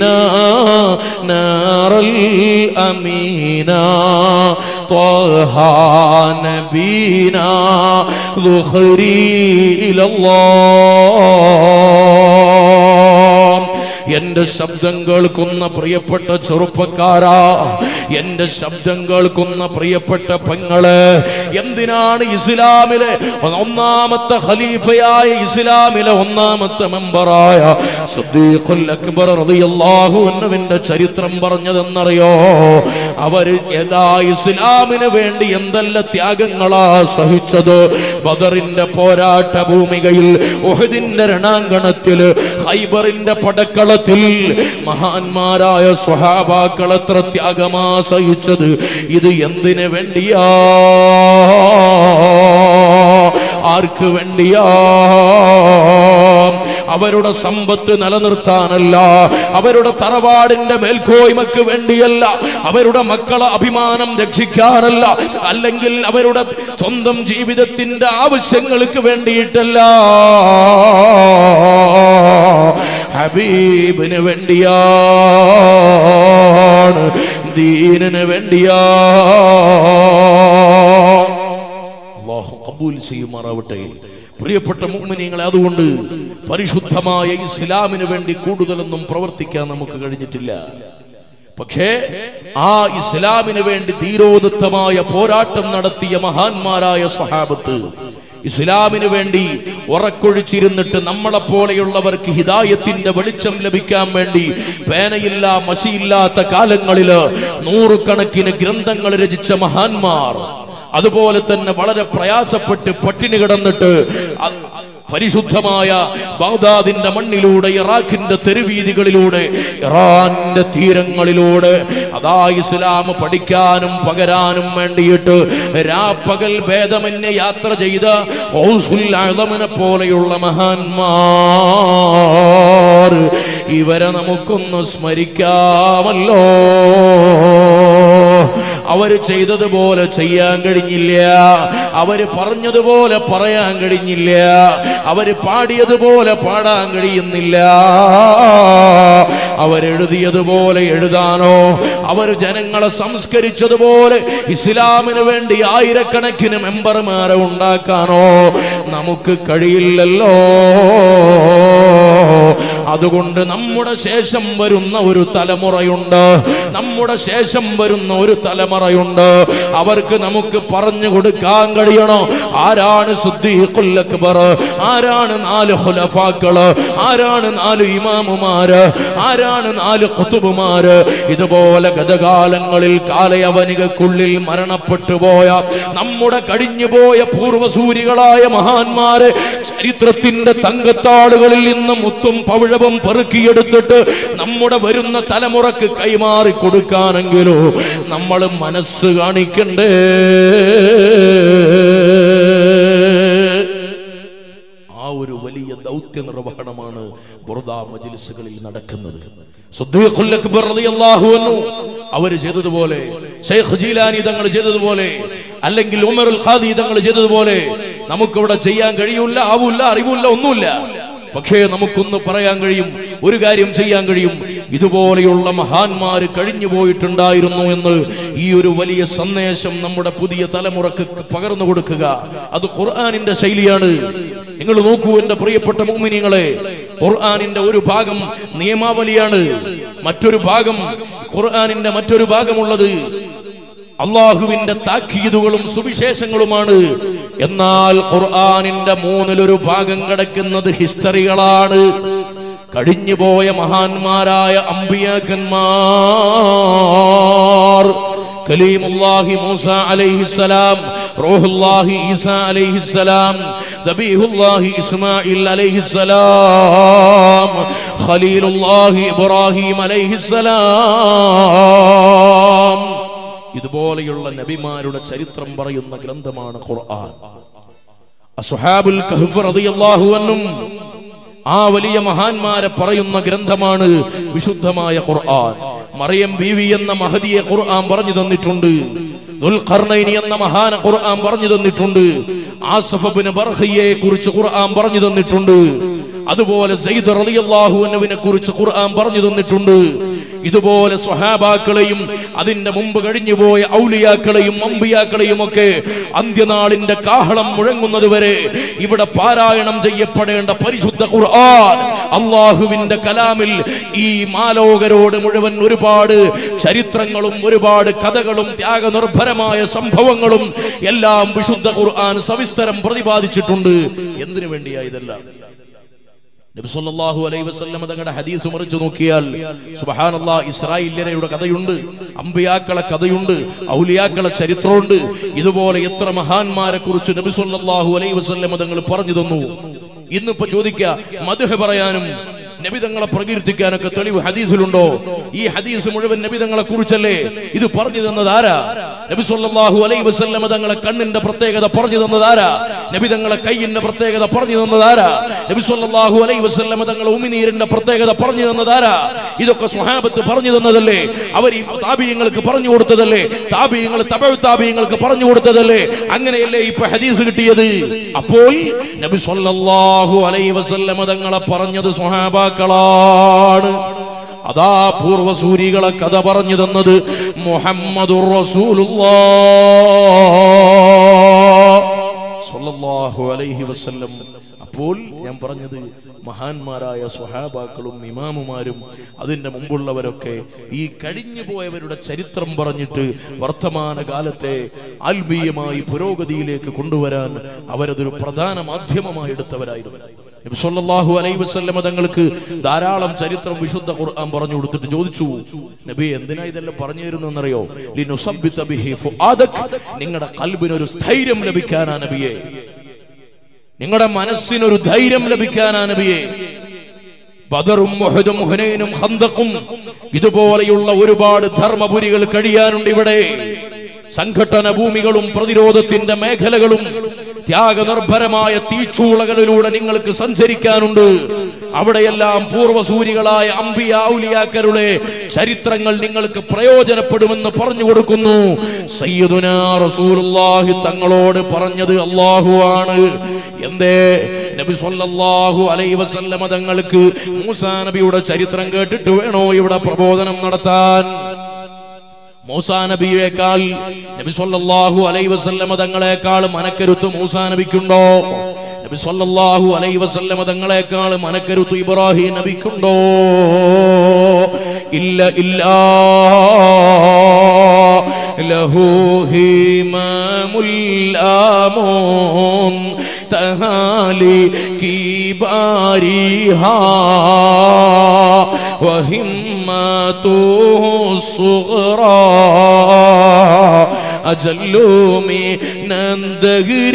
നാറൽ അമീന طه نبينا ذخري إلى الله എന്റെ ശബ്ദം കേൾക്കുന്ന പ്രിയപ്പെട്ട ചെറുപ്പക്കാരാ എന്റെ ശബ്ദം കേൾക്കുന്ന പ്രിയപ്പെട്ട പെങ്ങള് എന്തിനാണ് ഇസ്ലാമിലെ ഒന്നാമത്തെ ഖലീഫയായ ഇസ്ലാമിലെ ഒന്നാമത്തെ മെമ്പറായ സിദ്ദീഖുൽ അക്ബർ റളിയല്ലാഹു അൻഹുവിന്റെ ചരിത്രം പറഞ്ഞതെന്നറിയോ അവര് എല്ലാ ഇസ്ലാമിന് വേണ്ടി എന്തെല്ലാം ത്യാഗങ്ങളാ സഹിച്ചത് ബദറിന്റെ പോരാട്ട ഭൂമികയിൽ ഉഹദിന്റെ രണാങ്കണത്തിൽ ഹൈബറിന്റെ പടക്കളത്തിൽ മഹാന്മാരായ സ്വഹാബാക്കൾ എത്ര ത്യാഗമാ സഹിച്ചത് ഇത് എന്തിനു വേണ്ടിയാ ആർക്ക് വേണ്ടിയാ അവരുടെ സമ്പത്ത് നിലനിർത്താനല്ല അവരുടെ തറവാടിന്റെ മേൽക്കോയ്മക്ക് വേണ്ടിയല്ല അവരുടെ മക്കളെ അഭിമാനം രക്ഷിക്കാനല്ല അല്ലെങ്കിൽ അവരുടെ സ്വന്തം ജീവിതത്തിന്റെ ആവശ്യങ്ങൾക്ക് വേണ്ടിയിട്ടല്ല ഹബീബിന് വേണ്ടിയാണ് ദീനിന് വേണ്ടിയാ അള്ളാഹു കബൂൽ ചെയ്യുമാറാവട്ടെ പ്രിയപ്പെട്ട മുഅ്മിനീങ്ങളെ അതുകൊണ്ട് പരിശുദ്ധമായ ഇസ്ലാമിന് വേണ്ടി കൂടുതലൊന്നും പ്രവർത്തിക്കാൻ നമുക്ക് കഴിഞ്ഞിട്ടില്ല പക്ഷേ ആ ഇസ്ലാമിന് വേണ്ടി ധീരോദത്തമായ പോരാട്ടം നടത്തിയ മഹാന്മാരായ സ്വഹാബത്ത് ഇസ്ലാമിന് വേണ്ടി ഉറക്കൊഴിച്ചിരുന്നിട്ട് നമ്മളെ പോലെയുള്ളവർക്ക് ഹിദായത്തിന്റെ വെളിച്ചം ലഭിക്കാൻ വേണ്ടി പേനയില്ല മഷിയില്ലാത്ത കാലങ്ങളില് നൂറുകണക്കിന് ഗ്രന്ഥങ്ങൾ രചിച്ച മഹാന്മാർ അതുപോലെ തന്നെ വളരെ പ്രയാസപ്പെട്ട് പട്ടിണി കിടന്നിട്ട് അ- പരിശുദ്ധമായ ബഗ്ദാദിന്റെ മണ്ണിലൂടെ ഇറാഖിന്റെ തെരുവീതികളിലൂടെ ഇറാന്റെ തീരങ്ങളിലൂടെ അതാ ഇസ്ലാം പഠിക്കാനും പകരാനും വേണ്ടിയിട്ട് രാപ്പകൽ ഭേദമന്യേ യാത്ര ചെയ്ത ഔസുൽ അഅ്ലമിനെ പോലെയുള്ള മഹാന്മാർ ഇവരെ നമുക്കൊന്ന് സ്മരിക്കാമല്ലോ അവര് ചെയ്തതുപോലെ ചെയ്യാൻ കഴിഞ്ഞില്ല അവര് പറഞ്ഞതുപോലെ പറയാൻ കഴിഞ്ഞില്ല അവര് പാടിയതുപോലെ പാടാൻ കഴിയുന്നില്ല അവരെഴുതിയതുപോലെ എഴുതാനോ അവർ ജനങ്ങളെ സംസ്കരിച്ചതുപോലെ ഇസ്ലാമിന് വേണ്ടി ആയിരക്കണക്കിന് മെമ്പർമാരെ ഉണ്ടാക്കാനോ നമുക്ക് കഴിയില്ലല്ലോ അതുകൊണ്ട് നമ്മുടെ ശേഷം വരുന്ന ഒരു തലമുറയുണ്ട് നമ്മുടെ ശേഷം വരുന്ന ഒരു തലമുറയുണ്ട് അവർക്ക് നമുക്ക് പറഞ്ഞു കൊടുക്കാൻ കഴിയണം ആരാണ് സുദ്ദീഖുൽ അക്ബർ ആരാണ് നാല് ഖുലഫാക്കള് ആരാണ് നാല് ഇമാമുമാര് ആരാണ് നാല് ഖുതുബുമാര് ഇതുപോലെ ഗതകാലങ്ങളിൽ കാലയവനികക്കുള്ളിൽ മരണപ്പെട്ടു പോയ നമ്മുടെ കഴിഞ്ഞുപോയ പൂർവസൂരികളായ മഹാന്മാരെ ചരിത്രത്തിന്റെ തങ്കത്താളുകളിൽ നിന്ന് മുത്തും പവിഴവും പെറുക്കിയെടുത്തിട്ട് നമ്മുടെ വരുന്ന തലമുറക്ക് കൈമാറി കൊടുക്കാനെങ്കിലോ നമ്മൾ മനസ്സ് കാണിക്കണ്ടേ ആ ഒരു വലിയ ദൗത്യ നിർവഹണമാണ് ബുർദാ മജിലിസുകളിൽ നടക്കുന്നത് സുദ്ദീഖുൽ അക്ബർ റളിയല്ലാഹു അൻഹു അവർ ചെയ്തതുപോലെ ഷെയ്ഖ് ജീലാനി തങ്ങൾ ചെയ്തതുപോലെ അല്ലെങ്കിൽ ഉമറുൽ ഖാദി തങ്ങൾ ചെയ്തതുപോലെ നമുക്കിവിടെ ചെയ്യാൻ കഴിയൂല ആവൂല അറിവൂല ഒന്നുമില്ല പക്ഷേ നമുക്കൊന്ന് പറയാൻ കഴിയും ഒരു കാര്യം ചെയ്യാൻ കഴിയും ഇതുപോലെയുള്ള മഹാന്മാര് കഴിഞ്ഞു പോയിട്ടുണ്ടായിരുന്നു എന്ന് ഈ ഒരു വലിയ സന്ദേശം നമ്മുടെ പുതിയ തലമുറക്ക് പകർന്നു കൊടുക്കുക അത് ഖുർആാനിന്റെ ശൈലിയാണ് നിങ്ങൾ നോക്കൂ എന്റെ പ്രിയപ്പെട്ട മോമിനിങ്ങളെ ഖുർആാനിന്റെ ഒരു ഭാഗം നിയമാവലിയാണ് മറ്റൊരു ഭാഗം ഖുർആാനിന്റെ മറ്റൊരു ഭാഗമുള്ളത് അള്ളാഹുവിന്റെ താക്കീതുകളും സുവിശേഷങ്ങളുമാണ് എന്നാൽ ഖുർആാനിന്റെ മൂന്നിലൊരു ഭാഗം കിടക്കുന്നത് ഹിസ്റ്ററികളാണ് കഴിഞ്ഞുപോയ മഹാന്മാരായ അമ്പിയാക്കന്മാർ കലീമുല്ലാഹി മൂസ അലൈഹിസ്സലാം റൂഹുല്ലാഹി ഈസ അലൈഹിസ്സലാം ദബീഹുല്ലാഹി ഇസ്മായിൽ അലൈഹിസ്സലാം ഖലീലുല്ലാഹി ഇബ്രാഹിം അലൈഹിസ്സലാം ഇതുപോലെയുള്ള നബിമാരുടെ ചരിത്രം പറയുന്ന ഗ്രന്ഥമാണ് ഖുർആൻ അസ്ഹാബുൽ കഹ്ഫ് റളിയല്ലാഹു അൻഹും ആ വലിയ മഹാന്മാരെ പറയുന്ന ഗ്രന്ഥമാണ് വിശുദ്ധമായ ഖുർആൻ മറിയം ബീവി എന്ന മഹദിയെ ഖുർആൻ പറഞ്ഞു തന്നിട്ടുണ്ട് ദുൽഖർനൈനി എന്ന മഹാന ഖുർആൻ പറഞ്ഞു തന്നിട്ടുണ്ട് ആസഫബിന് ബർഹയെ കുറിച്ച് ഖുർആൻ പറഞ്ഞു തന്നിട്ടുണ്ട് അതുപോലെ സയ്യിദ് റളിയല്ലാഹു അൻഹുവിനെ കുറിച്ച് ഖുർആൻ പറഞ്ഞു തന്നിട്ടുണ്ട് ഇതുപോലെ സ്വഹാബാക്കളെയും അതിന്റെ മുമ്പ് കഴിഞ്ഞുപോയ ഔലിയാക്കളെയും അമ്പിയാക്കളെയും ഒക്കെ അന്ത്യനാളിന്റെ കാഹളം മുഴങ്ങുന്നത് വരെ ഇവിടെ പാരായണം ചെയ്യപ്പെടേണ്ട പരിശുദ്ധ ഖുർആൻ അള്ളാഹുവിന്റെ കലാമിൽ ഈ മാലോകരോട് മുഴുവൻ ഒരുപാട് ചരിത്രങ്ങളും ഒരുപാട് കഥകളും ത്യാഗനിർഭരമായ സംഭവങ്ങളും എല്ലാം വിശുദ്ധ ഖുർആൻ സവിസ്തരം പ്രതിപാദിച്ചിട്ടുണ്ട് എന്തിനു വേണ്ടിയാ ഇതെല്ലാം നബി സല്ലല്ലാഹു അലൈഹി വസല്ലം തങ്ങളുടെ ഹദീസ് മറിച്ച് നോക്കിയാൽ സുബ്ഹാനല്ലാഹ് ഇസ്രായേലിയരുടെ കഥയുണ്ട് അമ്പിയാക്കളെ കഥയുണ്ട് ഔലിയാക്കളെ ചരിത്രമുണ്ട് ഇതുപോലെ എത്ര മഹാന്മാരെ കുറിച്ച് നബി സല്ലല്ലാഹു അലൈഹി വസല്ലം തങ്ങൾ പറഞ്ഞു തന്നു ഇന്നിപ്പോ ചോദിക്കുക മദ്ഹ പറയാനും നബിതങ്ങളെ പ്രകീർത്തിക്കാനൊക്കെ തെളിവ് ഹദീസിലുണ്ടോ ഈ ഹദീസ് മുഴുവൻ നബിതങ്ങളെ കുറിച്ചല്ലേ ഇത് പറഞ്ഞു തന്നത് ആരാ നബി സല്ലല്ലാഹു അലൈഹി വസല്ലം തങ്ങളെ കണ്ണിന്റെ പ്രത്യേകത പറഞ്ഞു തന്നത് ആരാ നബി തങ്ങളെ കൈയിന്റെ പ്രത്യേകത പറഞ്ഞു തന്നത് ആരാ നബി സല്ലല്ലാഹു അലൈഹി വസല്ലം തങ്ങളെ ഉമിനീരിന്റെ പ്രത്യേകത പറഞ്ഞു തന്നത് ആരാ ഇതൊക്കെ സ്വഹാബത്ത് പറഞ്ഞു തന്നതല്ലേ അവർ ഈ താബിയങ്ങൾക്ക് പറഞ്ഞു കൊടുത്തതല്ലേ താബിയങ്ങൾ തബഴ് താബിയങ്ങൾക്ക് പറഞ്ഞു കൊടുത്തതല്ലേ അങ്ങനെയല്ലേ ഇപ്പൊ ഹദീസ് കിട്ടിയത് അപ്പോൾ നബി സല്ലല്ലാഹു അലൈഹി വസല്ലം തങ്ങളെ പറഞ്ഞത് സ്വഹാബാക്കളാണ് അതാ പൂർവസൂരികളെ കഥ പറഞ്ഞു തന്നത് മുഹമ്മദുർ റസൂലുള്ളാഹ് സല്ലല്ലാഹു അലൈഹി വസല്ലം അപ്പോൾ ഞാൻ പറഞ്ഞത് മഹാന്മാരായ സ്വഹാബാക്കളും ഇമാമുമാരും അതിന്റെ മുമ്പുള്ളവരൊക്കെ ഈ കഴിഞ്ഞു പോയവരുടെ ചരിത്രം പറഞ്ഞിട്ട് വർത്തമാന കാലത്തെ ആത്മീയമായി പുരോഗതിയിലേക്ക് കൊണ്ടുവരാൻ അവരതൊരു പ്രധാന മാധ്യമമായി എടുത്തവരായിരുന്നു നബി സല്ലല്ലാഹു അലൈഹി വസല്ലമ തങ്ങൾക്ക് ധാരാളം ചരിത്രം വിശുദ്ധ ഖുർആൻ പറഞ്ഞു കൊടുത്തിട്ട് ചോദിച്ചു നബി എന്തിനാ ഇതെല്ലാം പറഞ്ഞു തരുന്നറിയോ ലിനുസബ്ബിത ബിഹി ഫുആദക് നിങ്ങളുടെ കൽബിന് ഒരു സ്ഥൈര്യം ലഭിക്കാനാ നബിയെ നിങ്ങളുടെ മനസ്സിനൊരു ധൈര്യം ലഭിക്കാനാ നബിയെ ബദറും മുഹദും ഹുനൈനും ഖന്തഖും ഇതുപോലെയുള്ള ഒരുപാട് ധർമ്മപുരികൾ കഴിയാനുണ്ട് ഇവിടെ സംഘട്ടന ഭൂമികളും പ്രതിരോധത്തിന്റെ മേഖലകളും ത്യാഗനിർഭരമായ തീച്ചൂളകളിലൂടെ നിങ്ങൾക്ക് സഞ്ചരിക്കാനുണ്ട് അവിടെയെല്ലാം പൂർവസൂരികളായ അമ്പിയാവുലിയാക്കരുടെ ചരിത്രങ്ങൾ നിങ്ങൾക്ക് പ്രയോജനപ്പെടുമെന്ന് പറഞ്ഞു കൊടുക്കുന്നു സയ്യിദുനാ റസൂലുള്ളാഹി തങ്ങളോട് പറഞ്ഞത് അള്ളാഹു ആണ് എന്തേ നബി സല്ലല്ലാഹു അലൈഹി വസല്ലമ തങ്ങൾക്ക് മൂസാ നബിയുടെ ചരിത്രം കേട്ടിട്ട് വേണോ ഇവിടെ പ്രബോധനം നടത്താൻ മൂസാ നബിയേക്കാൾ നബി സല്ലല്ലാഹു അലൈഹി വസല്ലമ തങ്ങളെക്കാൾ മനക്കരുത്ത് മൂസാ നബിക്കുണ്ടോ നബി സല്ലല്ലാഹു അലൈഹി വസല്ലമ തങ്ങളെക്കാൾ മനക്കരുത്ത് ഇബ്രാഹിം നബിക്കുണ്ടോ ഇല്ല ഇല്ല ലഹു ഹിമമുൽ ആമോൻ തഹാലി കി ബാരിഹാ وهمته الصغرى أجل من الدهر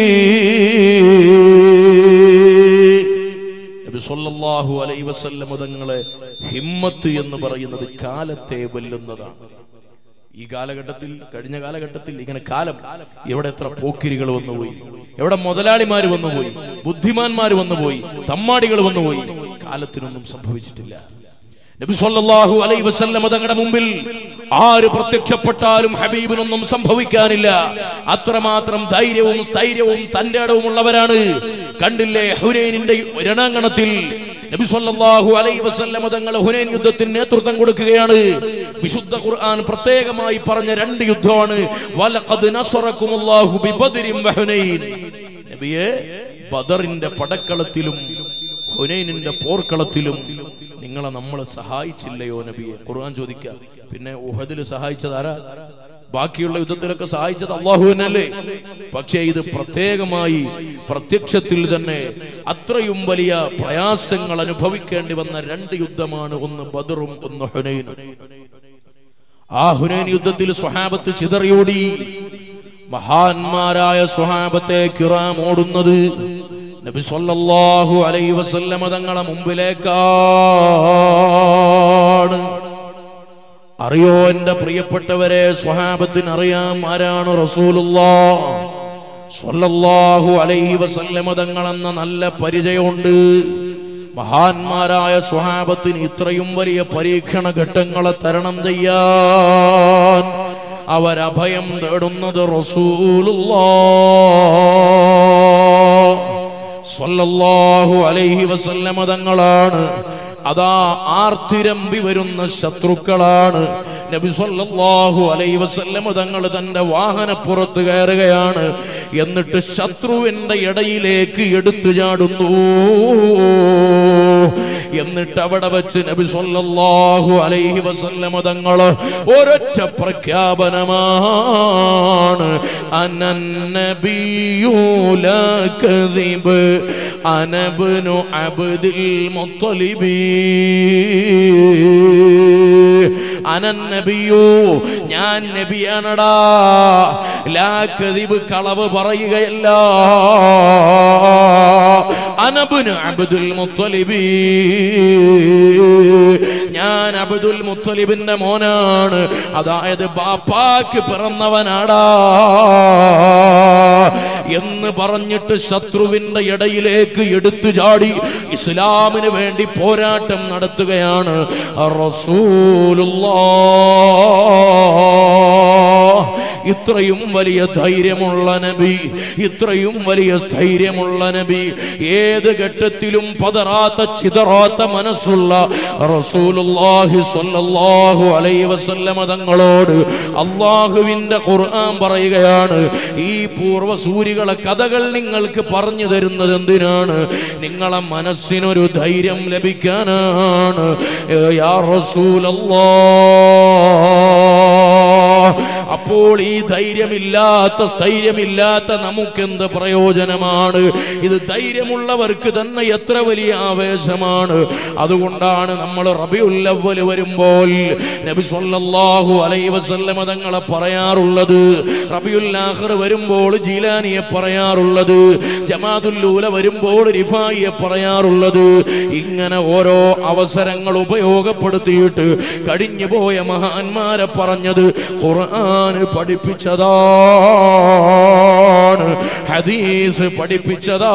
നബി സല്ലല്ലാഹു അലൈഹി വസല്ലം തങ്ങളെ ഹിമ്മത്ത് എന്ന് പറയുന്നത് കാലത്തെ വെല്ലുന്നതാണ് ഈ കാലഘട്ടത്തിൽ കഴിഞ്ഞ കാലഘട്ടത്തിൽ ഇങ്ങനെ കാലം എവിടെ എത്ര പോക്കിരികൾ വന്നുപോയി എവിടെ മുതലാളിമാർ വന്നുപോയി ബുദ്ധിമാന്മാർ വന്നുപോയി തമ്മാടികൾ വന്നുപോയി കാലത്തിനൊന്നും സംഭവിച്ചിട്ടില്ല നബി സല്ലല്ലാഹു അലൈഹി വസല്ലം തങ്ങളുടെ മുമ്പിൽ ആര് പ്രത്യക്ഷപ്പെട്ടാലും ഹബീബിനൊന്നും സംഭവിക്കാനില്ല അത്രമാത്രം ധൈര്യവും സ്ഥൈര്യവും തന്റെ അടവുമുള്ളവരാണ് കണ്ടില്ലേ ഹുനൈനിന്റെ രണാങ്കണത്തിൽ നബി സല്ലല്ലാഹു അലൈഹി വസല്ലം തങ്ങൾ ഹുനൈൻ യുദ്ധത്തിന് നേതൃത്വം കൊടുക്കുകയാണ് വിശുദ്ധ ഖുർആൻ പ്രത്യേകമായി പറഞ്ഞ രണ്ട് യുദ്ധമാണ് വലഖദ് നസറക്കുമുല്ലാഹു ബിബദ്രിൻ വഹുനൈൻ നബിയെ ബദറിന്റെ പടക്കളത്തിലും ഹുനൈനിന്റെ പോർക്കളത്തിലും നിങ്ങളെ നമ്മൾ സഹായിച്ചില്ലയോ നബിയെ ഖുർആൻ ചോദിക്കുക പിന്നെ ഉഹദിൽ സഹായിച്ചത് ആരാ ബാക്കിയുള്ള യുദ്ധത്തിലൊക്കെ സഹായിച്ചത് അള്ളാഹുവിനല്ലേ പക്ഷേ ഇത് പ്രത്യേകമായി പ്രത്യക്ഷത്തിൽ തന്നെ അത്രയും വലിയ പ്രയാസങ്ങൾ അനുഭവിക്കേണ്ടി വന്ന രണ്ട് യുദ്ധമാണ് ഒന്ന് ബദറും ഒന്ന് ഹുനൈനും ആ ഹുനൈൻ യുദ്ധത്തിൽ സ്വഹാബത്ത് ചിതറിയോടി മഹാന്മാരായ സ്വഹാബത്തെ കിറാം ഓടുന്നത് നബി സല്ലല്ലാഹു അലൈഹി വസല്ലമ തങ്ങളെ മുമ്പിലേക്കാണ് അറിയോ എന്റെ പ്രിയപ്പെട്ടവരെ സ്വഹാബത്തിന് അറിയാം ആരാണ് റസൂലുള്ളാ സ്വല്ലല്ലാഹു അലൈഹി വസല്ലമ തങ്ങളെന്ന നല്ല പരിചയമുണ്ട് മഹാന്മാരായ സ്വഹാബത്തിന് ഇത്രയും വലിയ പരീക്ഷണ ഘട്ടങ്ങളെ തരണം ചെയ്യാൻ അവരഭയം തേടുന്നത് റസൂലുള്ളാ സ്വല്ലല്ലാഹു അലൈഹി വസല്ലമ തങ്ങളാണ് അതാ ആർത്തിരമ്പി വരുന്ന ശത്രുക്കളാണ് നബി സല്ലല്ലാഹു അലൈഹി വസല്ലമ തങ്ങൾ തന്റെ വാഹനപ്പുറത്ത് കയറുകയാണ് എന്നിട്ട് ശത്രുവിന്റെ ഇടയിലേക്ക് എടുത്തു ചാടുന്നു എന്നിട്ട് അവിടെ വെച്ച് നബി സല്ലല്ലാഹു അലൈഹി വസല്ലമ തങ്ങൾ ഒരൊറ്റ പ്രഖ്യാപനമാണ് അനന്നബിയു ലാ കദിബ് അനബ്നു അബ്ദുൽ മുത്തലിബി അനന്നബിയു ഞാൻ നബിയാണടാ ലാ കദിബ് കളവ് പറയുകയല്ല അനബുന് അബ്ദുൽ മുത്തലിബി ഞാൻ അബ്ദുൽ മുത്തലിബിന്റെ മോനാണ് അതായത് ബാപ്പാക്ക് പിറന്നവനാടാ എന്ന് പറഞ്ഞിട്ട് ശത്രുവിന്റെ ഇടയിലേക്ക് എടുത്തു ചാടി ഇസ്ലാമിന് വേണ്ടി പോരാട്ടം നടത്തുകയാണ് റസൂലുള്ളാഹ് ഇത്രയും വലിയ ധൈര്യമുള്ള നബി ഇത്രയും വലിയ സ്ഥൈര്യമുള്ള നബി ഏത് ഘട്ടത്തിലും പതറാത്ത ചിതറാത്ത മനസ്സുള്ള റസൂലുള്ളാഹി സ്വല്ലല്ലാഹു അലൈഹി വസല്ലമ തങ്ങളോട് അള്ളാഹുവിന്റെ ഖുർആൻ പറയുകയാണ് ഈ പൂർവ്വസൂരികൾ സ്റ്റോറികളെ കഥകൾ നിങ്ങൾക്ക് പറഞ്ഞു തരുന്നത് എന്തിനാണ് നിങ്ങളെ മനസ്സിനൊരു ധൈര്യം ലഭിക്കാനാണ് ഏ, യാ റസൂലല്ലാ അപ്പോൾ ഈ ധൈര്യമില്ലാത്ത സ്ഥൈര്യമില്ലാത്ത നമുക്കെന്ത് പ്രയോജനമാണ് ഇത് ധൈര്യമുള്ളവർക്ക് തന്നെ എത്ര വലിയ ആവേശമാണ് അതുകൊണ്ടാണ് നമ്മൾ റബിയുല്ലവല് വരുമ്പോൾ നബി സല്ലല്ലാഹു അലൈഹി വസല്ലമ തങ്ങളെ പറയാറുള്ളത് റബിയുൽ ആഖിർ വരുമ്പോൾ ജീലാനിയെ പറയാറുള്ളത് ജമാതുല്ലൂല വരുമ്പോൾ റിഫായിയെ പറയാറുള്ളത് ഇങ്ങനെ ഓരോ അവസരങ്ങൾ ഉപയോഗപ്പെടുത്തിയിട്ട് കഴിഞ്ഞു പോയ മഹാന്മാരെ പറഞ്ഞത് ഖുർആൻ പഠിപ്പിച്ചതാണ് ഹദീസ് പഠിപ്പിച്ചതാ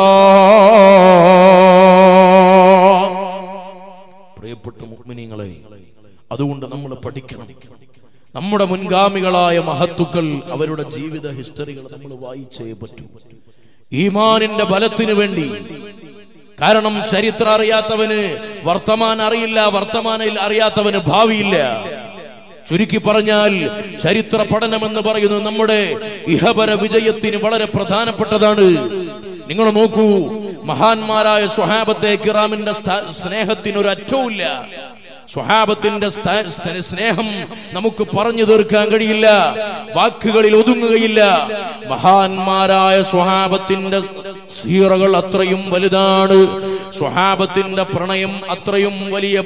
പ്രിയപ്പെട്ട മുഗ്മിനീങ്ങളെ അതുകൊണ്ട് നമ്മൾ പഠിക്കണം നമ്മുടെ മുൻഗാമികളായ മഹത്തുക്കൾ അവരുടെ ജീവിത ഹിസ്റ്ററികൾ നമ്മൾ വായിച്ചേ പറ്റൂ ഈമാനിന്റെ ബലത്തിന് വേണ്ടി കാരണം ചരിത്രം അറിയാത്തവന് വർത്തമാനം അറിയില്ല വർത്തമാനം അറിയാത്തവന് ഭാവിയില്ല ചുരുക്കി പറഞ്ഞാൽ ചരിത്ര പഠനമെന്ന് പറയുന്നത് നമ്മുടെ ഇഹപര വിജയത്തിന് വളരെ പ്രധാനപ്പെട്ടതാണ് നിങ്ങൾ നോക്കൂ മഹാന്മാരായ സ്വഹാബത്തെ കിറാമിന്റെ സ്ഥാ- സ്നേഹത്തിന് ഒരു അറ്റവുമില്ല സ്വഹാബത്തിന്റെ സ്ഥാ- സ്നേ- സ്നേഹം നമുക്ക് പറഞ്ഞു തീർക്കാൻ കഴിയില്ല വാക്കുകളിൽ ഒതുങ്ങുകയില്ല മഹാന്മാരായ സ്വഹാബത്തിന്റെ സീറകൾ അത്രയും വലുതാണ് സ്വഹാബത്തിന്റെ പ്രണയം അത്രയും വലിയ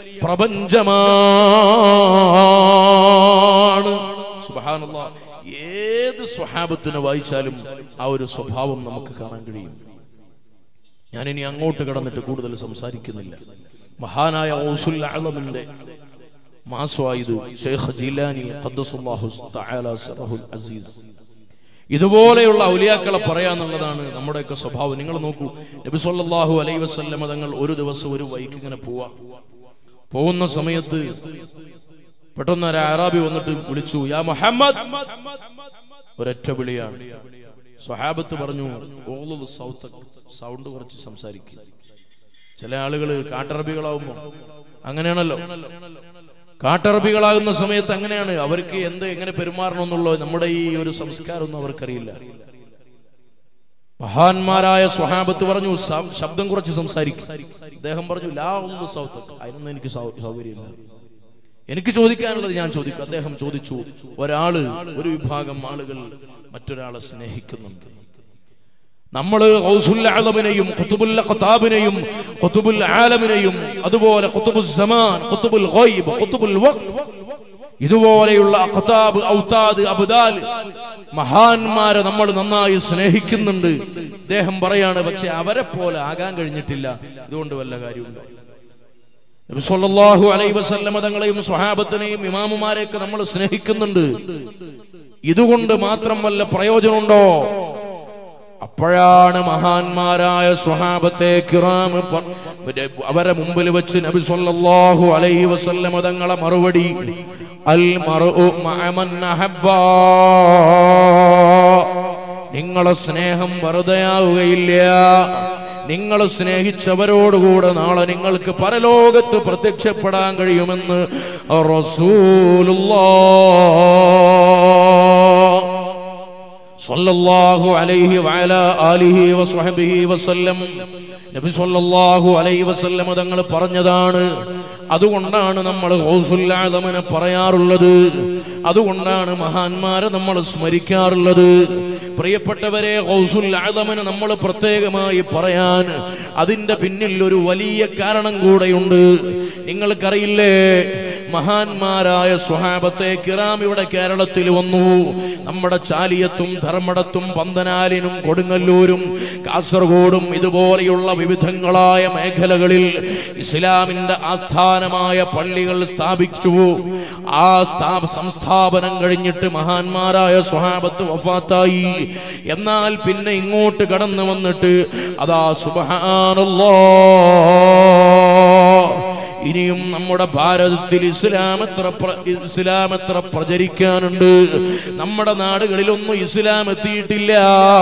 പ്രപഞ്ചമാണ് സുബ്ഹാനല്ലാഹ് ഏത് സ്വഹാബത്തിനെ വായിച്ചാലും ആ ഒരു സ്വഭാവം നമുക്ക് കാണാൻ കഴിയും ഞാൻ ഇനി അങ്ങോട്ട് കടന്നിട്ട് കൂടുതൽ സംസാരിക്കുന്നില്ല മഹാനായ ഔസുൽ അഅലമിന്റെ മാസ്വായത് ഷെയ്ഖ് ജീലാനി ഖദ്ദസുല്ലാഹു തആല സിറഹുൽ അസീസ് ഇതുപോലെയുള്ള ഔലിയാക്കളെ പറയാന്നുള്ളതാണ് നമ്മുടെയൊക്കെ സ്വഭാവം നിങ്ങൾ നോക്കൂ നബി സല്ലല്ലാഹു അലൈഹി വസല്ലമ തങ്ങൾ ഒരു ദിവസം ഒരു വൈക്ക് ഇങ്ങനെ പോവാ പോകുന്ന സമയത്ത് പെട്ടെന്ന് ഒരു അറാബി വന്നിട്ട് വിളിച്ചു യാ മുഹമ്മദ് ഒരൊറ്റ വിളിയാണ് സ്വഹാബത്ത് പറഞ്ഞു ഓളു സൗത്ത് സൗണ്ട് കുറച്ച് സംസാരിക്കുക ചില ആളുകൾ കാട്ടറബികളാവുമ്പോ അങ്ങനെയാണല്ലോ കാട്ടറബികളാകുന്ന സമയത്ത് അങ്ങനെയാണ് അവർക്ക് എന്ത് എങ്ങനെ പെരുമാറണം എന്നുള്ളത് നമ്മുടെ ഈ ഒരു സംസ്കാരമൊന്നും അവർക്കറിയില്ല മഹാന്മാരായ സ്വഹാബത്ത് പറഞ്ഞു "സ- ശബ്ദം കുറച്ച് സംസാരിക്കും അദ്ദേഹം പറഞ്ഞു ലാ ഒന്ന് സൗത്ത് അതിനൊന്നും എനിക്ക് സൗ- സൗകര്യമില്ല എനിക്ക് ചോദിക്കാനുള്ളത് ഞാൻ ചോദിക്കും അദ്ദേഹം ചോദിച്ചു ഒരാള് ഒരു വിഭാഗം ആളുകൾ മറ്റൊരാളെ സ്നേഹിക്കുന്നുണ്ട് നമ്മള് ഗൗസുൽ ആലമിനെയും ഖുതുബുൽ ഖതാബിനെയും ഖുതുബുൽ ആലമിനെയും അതുപോലെ ഖുതുബുൽ സമാൻ ഖുതുബുൽ ഗൈബ് ഖുതുബുൽ വഖ്ത് ഇതുപോലെയുള്ള ഖതാബ് ഔതാദ് അബ്ദാൽ മഹാന്മാരെ നമ്മൾ നന്നായി സ്നേഹിക്കുന്നുണ്ട് അദ്ദേഹം പറയാണ് പക്ഷെ അവരെ പോലെ ആകാൻ കഴിഞ്ഞിട്ടില്ല ഇതുകൊണ്ട് വല്ല കാര്യമുണ്ടോ നബി സല്ലല്ലാഹു അലൈഹി വസല്ലമ തങ്ങളെയും സ്വഹാബത്തിനെയും ഇമാമുമാരെയൊക്കെ നമ്മൾ സ്നേഹിക്കുന്നുണ്ട് ഇതുകൊണ്ട് മാത്രം വല്ല പ്രയോജനമുണ്ടോ അപ്പോഴാണ് മഹാന്മാരായ സ്വഹാബത്തെ കിറാം പ- മറ്റേ അവരെ മുമ്പിൽ വെച്ച് നബി സല്ലല്ലാഹു അലൈഹി വസല്ലമ തങ്ങളെ മറുപടി അൽ മർഉ മഅ മൻ അഹബ്ബാ നിങ്ങളെ സ്നേഹം വെറുതെയാവുകയില്ല നിങ്ങൾ സ്നേഹിച്ചവരോടുകൂടെ നാളെ നിങ്ങൾക്ക് പരലോകത്ത് പ്രത്യക്ഷപ്പെടാൻ കഴിയുമെന്ന് റസൂലുള്ളാഹ് സല്ലല്ലാഹു അലൈഹി വഅല ആലിഹി വസ്വഹബിഹി വസല്ലം നബി സല്ലല്ലാഹു അലൈഹി വസല്ലം തങ്ങൾ പറഞ്ഞതാണ് അതുകൊണ്ടാണ് നമ്മൾ ഗൗസുൽ ആലമിനെ പറയാറുള്ളത് അതുകൊണ്ടാണ് മഹാന്മാരെ നമ്മൾ സ്മരിക്കാറുള്ളത് പ്രിയപ്പെട്ടവരെ ഗൗസുൽ ആലമിനെ നമ്മൾ പ്രത്യേകമായി പറയാൻ അതിന്റെ പിന്നിൽ ഒരു വലിയ കാരണം കൂടെയുണ്ട് നിങ്ങൾക്കറിയില്ലേ മഹാന്മാരായ സ്വഹാബത്തെ കിറാം ഇവിടെ കേരളത്തിൽ വന്നു നമ്മുടെ ചാലിയത്തും ധർമ്മടത്തും പന്തനാലിനും കൊടുങ്ങല്ലൂരും കാസർഗോഡും ഇതുപോലെയുള്ള വിവിധങ്ങളായ മേഖലകളിൽ ഇസ്ലാമിന്റെ ആസ്ഥാനമായ പള്ളികൾ സ്ഥാപിച്ചു ആ സ്ഥാപ സംസ്ഥാപനം കഴിഞ്ഞിട്ട് മഹാന്മാരായ സ്വഹാബത്ത് വഫാത്തായി എന്നാൽ പിന്നെ ഇങ്ങോട്ട് കടന്നു വന്നിട്ട് അതാ സുബഹാനല്ലോ ഇനിയും നമ്മുടെ ഭാരതത്തിൽ ഇസ്ലാം എത്ര പ്ര- ഇസ്ലാം എത്ര പ്രചരിക്കാനുണ്ട് നമ്മുടെ നാടുകളിലൊന്നും ഇസ്ലാം എത്തിയിട്ടില്ല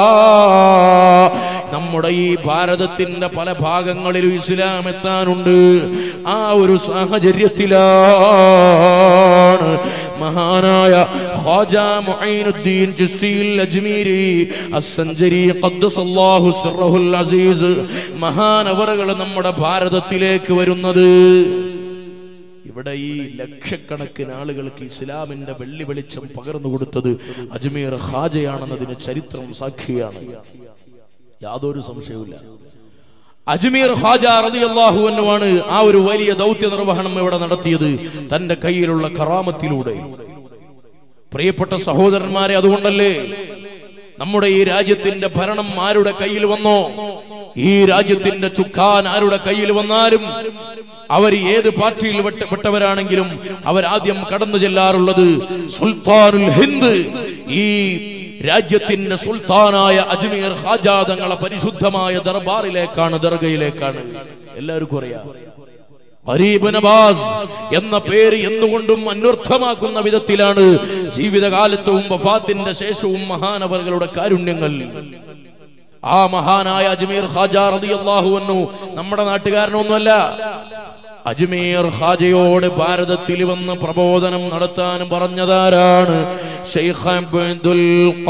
നമ്മുടെ ഈ ഭാരതത്തിന്റെ പല ഭാഗങ്ങളിലും ഇസ്ലാം എത്താനുണ്ട് ആ ഒരു സാഹചര്യത്തിലാണ് മഹാനായ ഖാജ മുഈനുദ്ദീൻ ചിസ്തിയിൽ അജ്മീരി അസ്സഞ്ചരി ഖദ്ദസല്ലാഹു സിർറഹുൽ അസീസ് മഹാനവറുകൾ നമ്മുടെ ഭാരതത്തിലേക്ക് വരുന്നത് ഇവിടെ ഈ ലക്ഷക്കണക്കിന് ആളുകൾക്ക് ഇസ്ലാമിന്റെ വെള്ളി വെളിച്ചം പകർന്നു കൊടുത്തത് അജ്മീർ ഖാജയാണെന്നതിന് ചരിത്രം സാക്ഷിയാണ് യാതൊരു സംശയവുമില്ല അജ്മീർ ഖാജ റളിയല്ലാഹു അൻഹുവാണ് ആ ഒരു വലിയ ദൗത്യ നിർവഹണം ഇവിടെ നടത്തിയത് തന്റെ കയ്യിലുള്ള കറാമത്തിലൂടെ പ്രിയപ്പെട്ട സഹോദരന്മാരെ അതുകൊണ്ടല്ലേ നമ്മുടെ ഈ രാജ്യത്തിന്റെ ഭരണം ആരുടെ കയ്യിൽ വന്നോ ഈ രാജ്യത്തിന്റെ ചുക്കാൻ ആരുടെ കയ്യിൽ വന്നാലും അവർ ഏത് പാർട്ടിയിൽ പെട്ട- പെട്ടവരാണെങ്കിലും അവരാദ്യം കടന്നു ചെല്ലാറുള്ളത് സുൽത്താനുൽ ഹിന്ദ് ഈ രാജ്യത്തിന്റെ സുൽത്താനായ അജ്മീർ ഖാജാ തങ്ങളെ പരിശുദ്ധമായ ദർബാറിലേക്കാണ് ദർഗയിലേക്കാണ് എല്ലാവർക്കും അറിയാം ഗരീബ് നവാസ് എന്ന പേര് എന്നുകൊണ്ടും അന്വർത്ഥമാക്കുന്ന വിധത്തിലാണ് ജീവിതകാലത്തും വഫാത്തിന്റെ ശേഷവും മഹാനവറുകളുടെ കാരുണ്യങ്ങൾ ആ മഹാനായ അജ്മീർ ഖാജ റളിയല്ലാഹു അൻഹു നമ്മുടെ നാട്ടുകാരനൊന്നുമല്ല അജ്മീർ ഖാജയോട് ഭാരതത്തിൽ വന്ന് പ്രബോധനം നടത്താൻ പറഞ്ഞതാരാണ് ഷെയ്ഖ് അബ്ദുൽ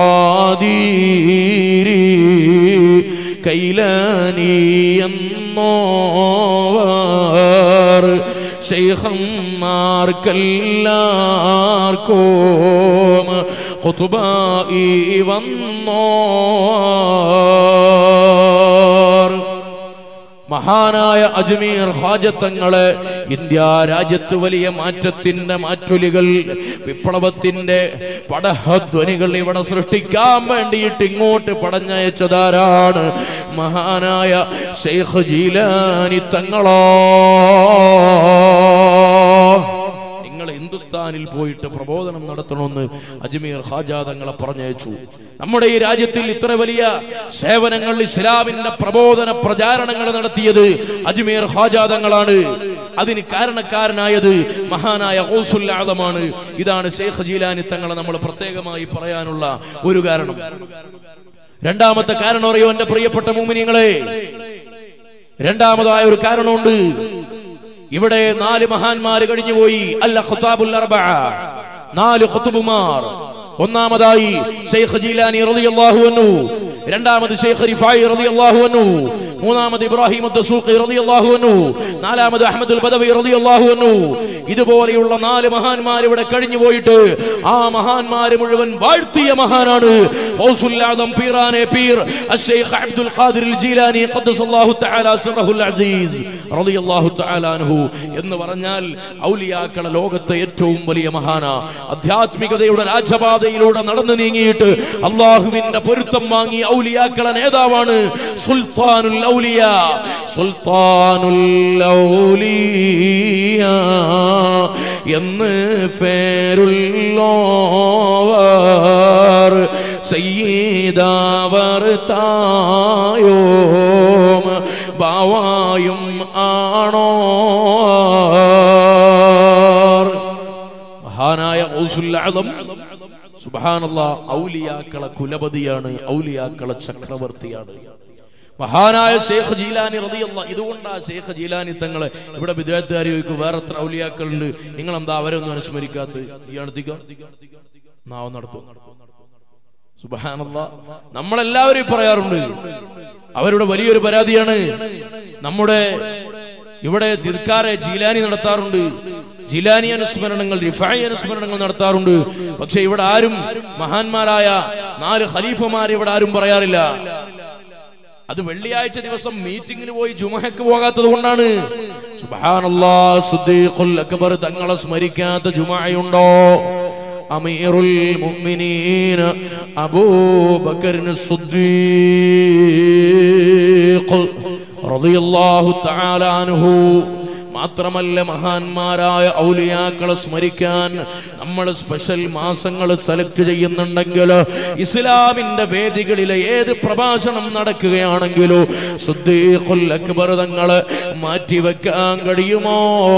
ഖാദീരി കൈലാനി എന്നോവർ ഷെയ്ഖന്മാർക്കെല്ലാർക്കും ഖുതുബായി വന്നോർ മഹാനായ അജ്മീർ ഹാജത്തങ്ങളെ ഇന്ത്യ രാജ്യത്ത് വലിയ മാറ്റത്തിന്റെ മാറ്റൊലികൾ വിപ്ലവത്തിന്റെ പടഹധ്വനികൾ ഇവിടെ സൃഷ്ടിക്കാൻ വേണ്ടിയിട്ട് ഇങ്ങോട്ട് പടഞ്ഞയച്ചതാരാണ് മഹാനായ ഷെയ്ഖ് ജീലാനി തങ്ങളോ നിങ്ങൾ ഹിന്ദുസ്ഥാനിൽ പോയിട്ട് പ്രബോധനം നടത്തണമെന്ന് അജ്മീർ ഖാജ തങ്ങളെ പറഞ്ഞയച്ചു നമ്മുടെ ഈ രാജ്യത്തിൽ ഇത്ര വലിയ സേവനങ്ങൾ ഇസ്ലാമിന്റെ പ്രബോധന പ്രചാരണങ്ങൾ നടത്തിയത് അജ്മീർ ഖാജ തങ്ങളാണ് അതിന് കാരണക്കാരനായത് മഹാനായ ഗൗസുൽ ആദമാണ് ഇതാണ് ഷെയ്ഖ് ജീലാനി തങ്ങളെ നമ്മൾ പ്രത്യേകമായി പറയാനുള്ള ഒരു കാരണം രണ്ടാമത്തെ കാരണം അറിയോ എന്റെ പ്രിയപ്പെട്ട മൂമിനിങ്ങളെ രണ്ടാമതായ ഒരു കാരണമുണ്ട് ഇവിടെ നാല് മഹാന്മാര് കഴിഞ്ഞുപോയി അല്ല ഖുതാബുൽ അർബഅ നാല് ഖുതുബുമാർ ഒന്നാമതായി ഷെയ്ഖ് ജീലാനി റളിയല്ലാഹു അൻഹു രണ്ടാമത് ഷെയ്ഖ് റിഫായി റളിയല്ലാഹു അൻഹു മൂന്നാമത് ഇബ്രാഹിം അദ്ദസൂഖി റളിയല്ലാഹു അൻഹു നാലാമത് അഹ്മദുൽ ബദവി റളിയല്ലാഹു അൻഹു ഇതുപോലെയുള്ള നാല് മഹാന്മാർ ഇവിടെ കഴിഞ്ഞു പോയിട്ട് ആ മഹാന്മാര് മുഴുവൻ വാഴ്ത്തിയ മഹാനാണ് ഗൗസുൽ ആദം പീറാനെ പീർ അശ്ശൈഖ് അബ്ദുൽ ഖാദിർ അൽ ജീലാനി ഖദ്ദസല്ലാഹു തആല സിറഹുൽ അസീസ് റളിയല്ലാഹു തആല അൻഹു എന്ന് പറഞ്ഞാൽ ഔലിയാക്കളെ ലോകത്തെ ഏറ്റവും വലിയ മഹാന ആധ്യാത്മികതയുടെ രാജപാതയിലൂടെ നടന്നു നീങ്ങിയിട്ട് അള്ളാഹുവിന്റെ പൊരുത്തം വാങ്ങി ഔലിയാക്കളെ നേതാവാണ് സുൽത്താനുൽ ഔലിയ സുൽത്താനുൽ ഔലിയ എന്ന് പേരുള്ളോവർ സയ്യിദാവർ തായോം ബാവായും ആണോ മഹാനായ ഗൗസുൽ ആദം സുബ്ഹാനല്ലാ ഔലിയാക്കളെ കുലപതിയാണ് ഔലിയാക്കളെ ചക്രവർത്തിയാണ് മഹാനായ ഷേഖ് ജീലാനി റളിയല്ലാഹു ഇതുകൊണ്ടാ ഷേഖ് ജീലാനി തങ്ങളെ ഇവിടെ വിദ്യാർത്ഥികാർ ചോദിക്കും വേറെ എത്ര ഔലിയാക്കളുണ്ട് നിങ്ങൾ എന്താ അവരൊന്നും അനുസ്മരിക്കാത്തത് ഈ അടുത്തേക്ക് നാവ് നടത്തും സുബഹാനല്ലാ നമ്മളെല്ലാവരും പറയാറുണ്ട് അവരുടെ വലിയൊരു പരാതിയാണ് നമ്മുടെ ഇവിടെ തിർക്കാരെ ജീലാനി നടത്താറുണ്ട് ജിലാനി അനുസ്മരണങ്ങൾ റിഫായി അനുസ്മരണങ്ങൾ നടത്താറുണ്ട് പക്ഷെ ഇവിടെ ആരും മഹാന്മാരായ നാല് ഖലീഫമാർ ഇവിടെ ആരും പറയാറില്ല അത് വെള്ളിയാഴ്ച ദിവസം മീറ്റിംഗിന് പോയി ജുമഹക്ക് പോകാത്തത് കൊണ്ടാണ് സുബ്ഹാനല്ലാ സുദ്ദീഖുൽ അക്ബർ തങ്ങളെ സ്മരിക്കാത്ത ജുമഅയുണ്ടോ അമീറുൽ മുഅ്മിനീന അബൂബക്കറിന് സുദ്ദീഖ് റളിയല്ലാഹു തആല അൻഹു മാത്രമല്ല മഹാന്മാരായ ഔലിയാക്കളെ സ്മരിക്കാൻ നമ്മൾ സ്പെഷ്യൽ മാസങ്ങൾ സെലക്ട് ചെയ്യുന്നുണ്ടെങ്കിൽ ഇസ്ലാമിന്റെ വേദികളിലെ ഏത് പ്രഭാഷണം നടക്കുകയാണെങ്കിലോ സുദ്ദീഖുൽ അക്ബർ തങ്ങളെ മാറ്റിവെക്കാൻ കഴിയുമോ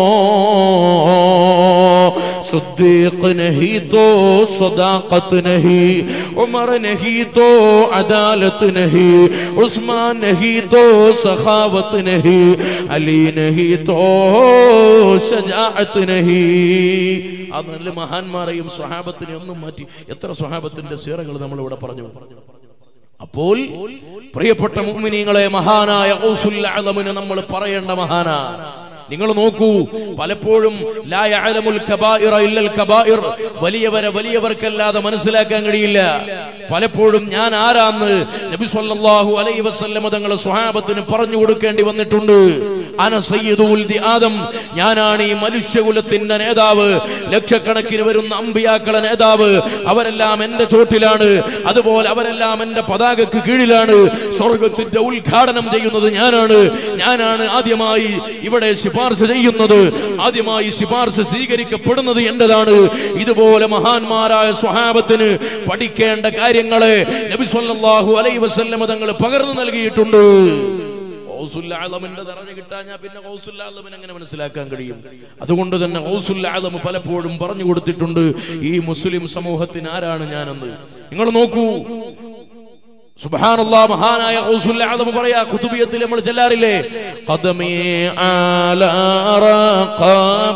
സുദ്ദീഖ് നഹി തോ സദാഖത്ത് നഹി ഉമർ നഹി തോ അദാലത്ത് നഹി ഉസ്മാൻ നഹി തോ സഖാവത്ത് നഹി അലി നഹി തോ ശജാഅത്ത് നഹി ആ നല്ല മഹാന്മാരെയും സ്വഹാബത്തിനെ ഒന്നും മാറ്റി എത്ര സ്വഹാബത്തിന്റെ സീറകൾ നമ്മൾ ഇവിടെ പറഞ്ഞു അപ്പോൾ പ്രിയപ്പെട്ട മുഅ്മിനീങ്ങളെ മഹാനായ ഔസുൽ അലമിനെ നമ്മൾ പറയേണ്ട മഹാനാ നിങ്ങൾ നോക്കൂ പലപ്പോഴും ലാ യഅലമുൽ കബായിറ ഇല്ലൽ കബായിർ വലിയവരെ വലിയവർക്കല്ലാതെ മനസ്സിലാക്കാൻ കഴിയില്ല പലപ്പോഴും ഞാൻ ആരാന്ന് നബി സല്ലല്ലാഹു അലൈഹി വസല്ലം തങ്ങളെ സ്വഹാബത്തിന് പറഞ്ഞു കൊടുക്കേണ്ടി വന്നിട്ടുണ്ട് അന സയ്യിദുൽ ദി ആദം ഞാനാണ് ഈ മനുഷ്യകുലത്തിന്റെ നേതാവ് ലക്ഷക്കണക്കിന് വരുന്ന അമ്പിയാക്കളെ നേതാവ് അവരെല്ലാം എന്റെ ചോട്ടിലാണ് അതുപോലെ അവരെല്ലാം എന്റെ പതാകക്ക് കീഴിലാണ് സ്വർഗത്തിന്റെ ഉദ്ഘാടനം ചെയ്യുന്നത് ഞാനാണ് ഞാനാണ് ആദ്യമായി ഇവിടെ ശിപാർശ ചെയ്യുന്നത് ആദ്യമായി ശിപാർശ സ്വീകരിക്കപ്പെടുന്നത് എന്റേതാണ് ഇതുപോലെ മഹാന്മാരായ സ്വഹാബത്തിന് പഠിക്കേണ്ട കാര്യങ്ങളെ നബി സല്ലല്ലാഹു അലൈഹി വസല്ലമ തങ്ങൾ പകർന്നു നൽകിയിട്ടുണ്ട് ഗൗസുൽ ആലമിന്റെ ദറജ കിട്ടാഞ്ഞാ പിന്നെ ഗൗസുൽ ആലമിനെ എങ്ങനെ മനസ്സിലാക്കാൻ കഴിയും അതുകൊണ്ട് തന്നെ ഗൗസുൽ ആലം പലപ്പോഴും പറഞ്ഞു കൊടുത്തിട്ടുണ്ട് ഈ മുസ്ലിം സമൂഹത്തിന് ആരാണ് ഞാനെന്ന് നിങ്ങൾ നോക്കൂ സുബ്ഹാനല്ലാ മഹാനായ ഗൗസുൽ ആലം പറയാ ഖുതുബിയത്തിൽ നമ്മൾ ചെല്ലാറില്ലേ ഖദമി ആല റഖബ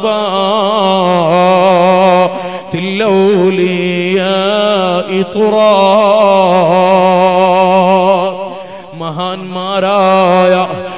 തില്ലൗലിയാ ഇതുറാ മഹാന്മാരായ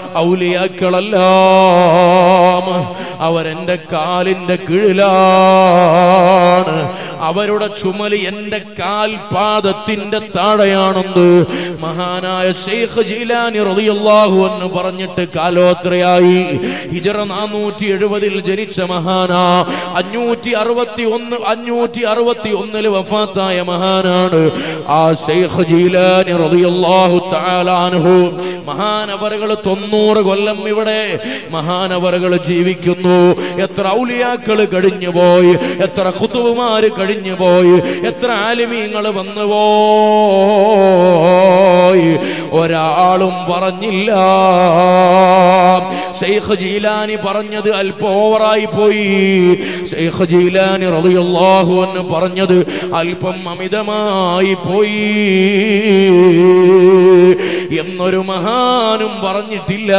ഔലിയാക്കളെല്ലാം അവരെന്റെ കാലിന്റെ കീഴിലാണ് അവരുടെ ചുമല് എന്റെ കാൽപാദത്തിന്റെ താഴെയാണെന്ന് മഹാനായ ഷെയ്ഖ് ജീലാനി റളിയല്ലാഹു എന്ന് പറഞ്ഞിട്ട് കാലോത്രയായി ഹിജറ നാനൂറ്റി എഴുപതിൽ ജനിച്ച മഹാനാ അഞ്ഞൂറ്റി അറുപത്തി ഒന്ന് അഞ്ഞൂറ്റി അറുപത്തി ഒന്നില് വഫാത്തായ മഹാനാണ് ആ ഷെയ്ഖ് ജീലാനി റളിയല്ലാഹു തആല അൻഹു മഹാനവറുകൾ തൊണ്ണൂറ് കൊല്ലം ഇവിടെ മഹാനവറുകൾ ജീവിക്കുന്നു എത്ര ഔലിയാക്കൾ കഴിഞ്ഞു പോയി എത്ര ഖുതുബുമാര് കഴിഞ്ഞു പോയി എത്ര ആലിമീങ്ങൾ വന്നു പോയി ഒരാളും പറഞ്ഞില്ല ഷെയ്ഖ് ജീലാനി പറഞ്ഞത് അല്പം ഓവറായി പോയി ഷെയ്ഖ് ജീലാനി റളിയല്ലാഹു അൻഹു പറഞ്ഞത് അല്പം അമിതമായി പോയി എന്നൊരു മഹാനും പറഞ്ഞിട്ടില്ല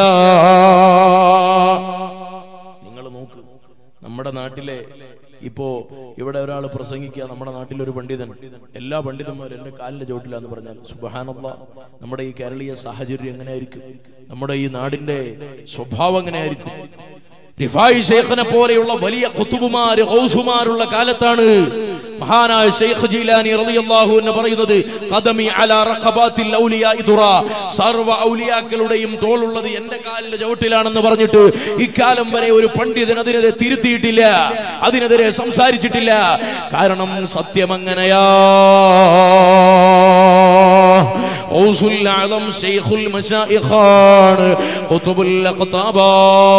നിങ്ങൾ നോക്ക് നമ്മുടെ നാട്ടിലെ ഇപ്പോ ഇവിടെ ഒരാൾ പ്രസംഗിക്കുക നമ്മുടെ നാട്ടിലെ ഒരു പണ്ഡിതൻ എല്ലാ പണ്ഡിതന്മാരും എന്റെ കാലിന്റെ ചോട്ടിലാന്ന് പറഞ്ഞാൽ സുബഹാനല്ല നമ്മുടെ ഈ കേരളീയ സാഹചര്യം എങ്ങനെയായിരിക്കും നമ്മുടെ ഈ നാടിന്റെ സ്വഭാവം എങ്ങനെയായിരിക്കും റിഫായി ഷെയ്ഖിനെ പോലെയുള്ള വലിയ കുത്തുബുമാര് ഹൗസുമാരുള്ള കാലത്താണ് മഹാനായ ഷെയ്ഖ് ജീലാനി റളിയല്ലാഹു എന്ന് പറയുന്നത് ഖദമി അലാ റഖബാത്തിൽ ഔലിയാ ഇദുറ സർവ ഔലിയാക്കളുടെയും തോളുള്ളത് എന്റെ കാലിന്റെ ചവിട്ടിലാണെന്ന് പറഞ്ഞിട്ട് ഇക്കാലം വരെ ഒരു പണ്ഡിതൻ അതിനെതിരെ തിരുത്തിയിട്ടില്ല അതിനെതിരെ സംസാരിച്ചിട്ടില്ല കാരണം സത്യം അങ്ങനെയാ ഔസുൽ അഅലം ശൈഖുൽ മശായിഖാണ് ഖുതുബുൽ അഖ്താബാ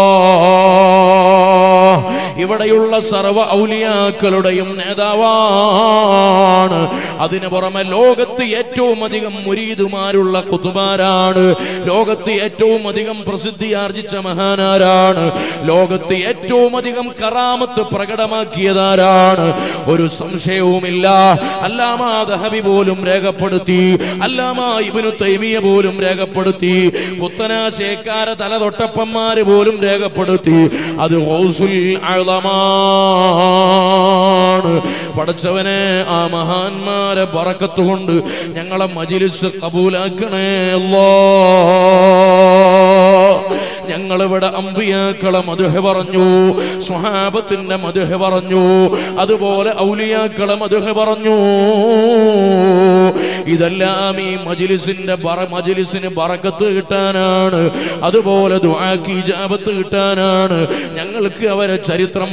ഇവിടെയുള്ള സർവ ഔലിയാക്കളുടെയും നേതാവാണ് അതിനു പുറമെ ലോകത്ത് ഏറ്റവും അധികം മുരീദുമാരുള്ള കുതുമാരാണ് ലോകത്ത് ഏറ്റവും അധികം പ്രസിദ്ധി ആർജിച്ച മഹാനാരാണ് ലോകത്ത് ഏറ്റവും അധികം കറാമത്ത് പ്രകടമാക്കിയതാരാണ് ഒരു സംശയവുമില്ല അല്ലാമാ ദഹബി പോലും രേഖപ്പെടുത്തി അല്ലാമാ ഇബ്നു തൈമിയ പോലും രേഖപ്പെടുത്തി പുത്തനാശേക്കാര തലതൊട്ടപ്പന്മാര് പോലും രേഖപ്പെടുത്തി അത് ഗൗസുൽ അഅ്ലമാണ് പടച്ചവനെ ആ മഹാന്മാരെ ബറക്കത്ത് കൊണ്ട് ഞങ്ങളെ മജിലിസ് കബൂലാക്കണേ അല്ലാ ഞങ്ങളിവിടെ അമ്പിയാക്കളെ മധുഹ പറഞ്ഞു സ്വഹാബത്തിന്റെ മധുഹ പറഞ്ഞു അതുപോലെ ഔലിയാക്കളെ മധുഹ പറഞ്ഞു ഇതെല്ലാം ഈ മജിലിസിന്റെ ബറ മജിലിസിന് ബറക്കത്ത് കിട്ടാനാണ് അതുപോലെ ദുആക്ക് ഇജാബത്ത് കിട്ടാനാണ് ഞങ്ങൾക്ക് അവരെ ചരിത്രം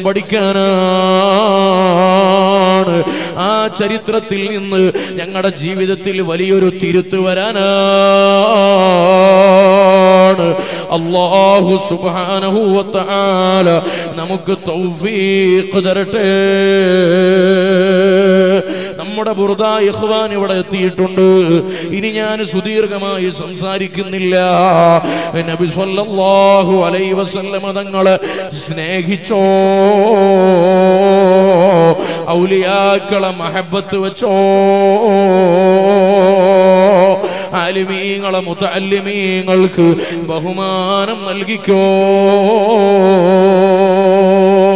പഠിക്കാനാണ് ആ ചരിത്രത്തിൽ നിന്ന് ഞങ്ങളുടെ ജീവിതത്തിൽ വലിയൊരു തിരുത്ത് വരാനാണ് അള്ളാഹു സുബ്ഹാനഹു വ തആല നമുക്ക് തൗഫീഖ് തരട്ടെ നമ്മുടെ ബുർദ ഇഖ്വാൻ ഇവിടെ എത്തിയിട്ടുണ്ട് ഇനി ഞാൻ സുദീർഘമായി സംസാരിക്കുന്നില്ല നബി സല്ലല്ലാഹു അലൈഹി വസല്ലമ തങ്ങളെ സ്നേഹിച്ചോ ഔലിയാക്കളെ മഹബത്ത് വെച്ചോ ആലിമീങ്ങളെ മുത്തല്ലിമീങ്ങൾക്ക് ബഹുമാനം നൽകിക്കോ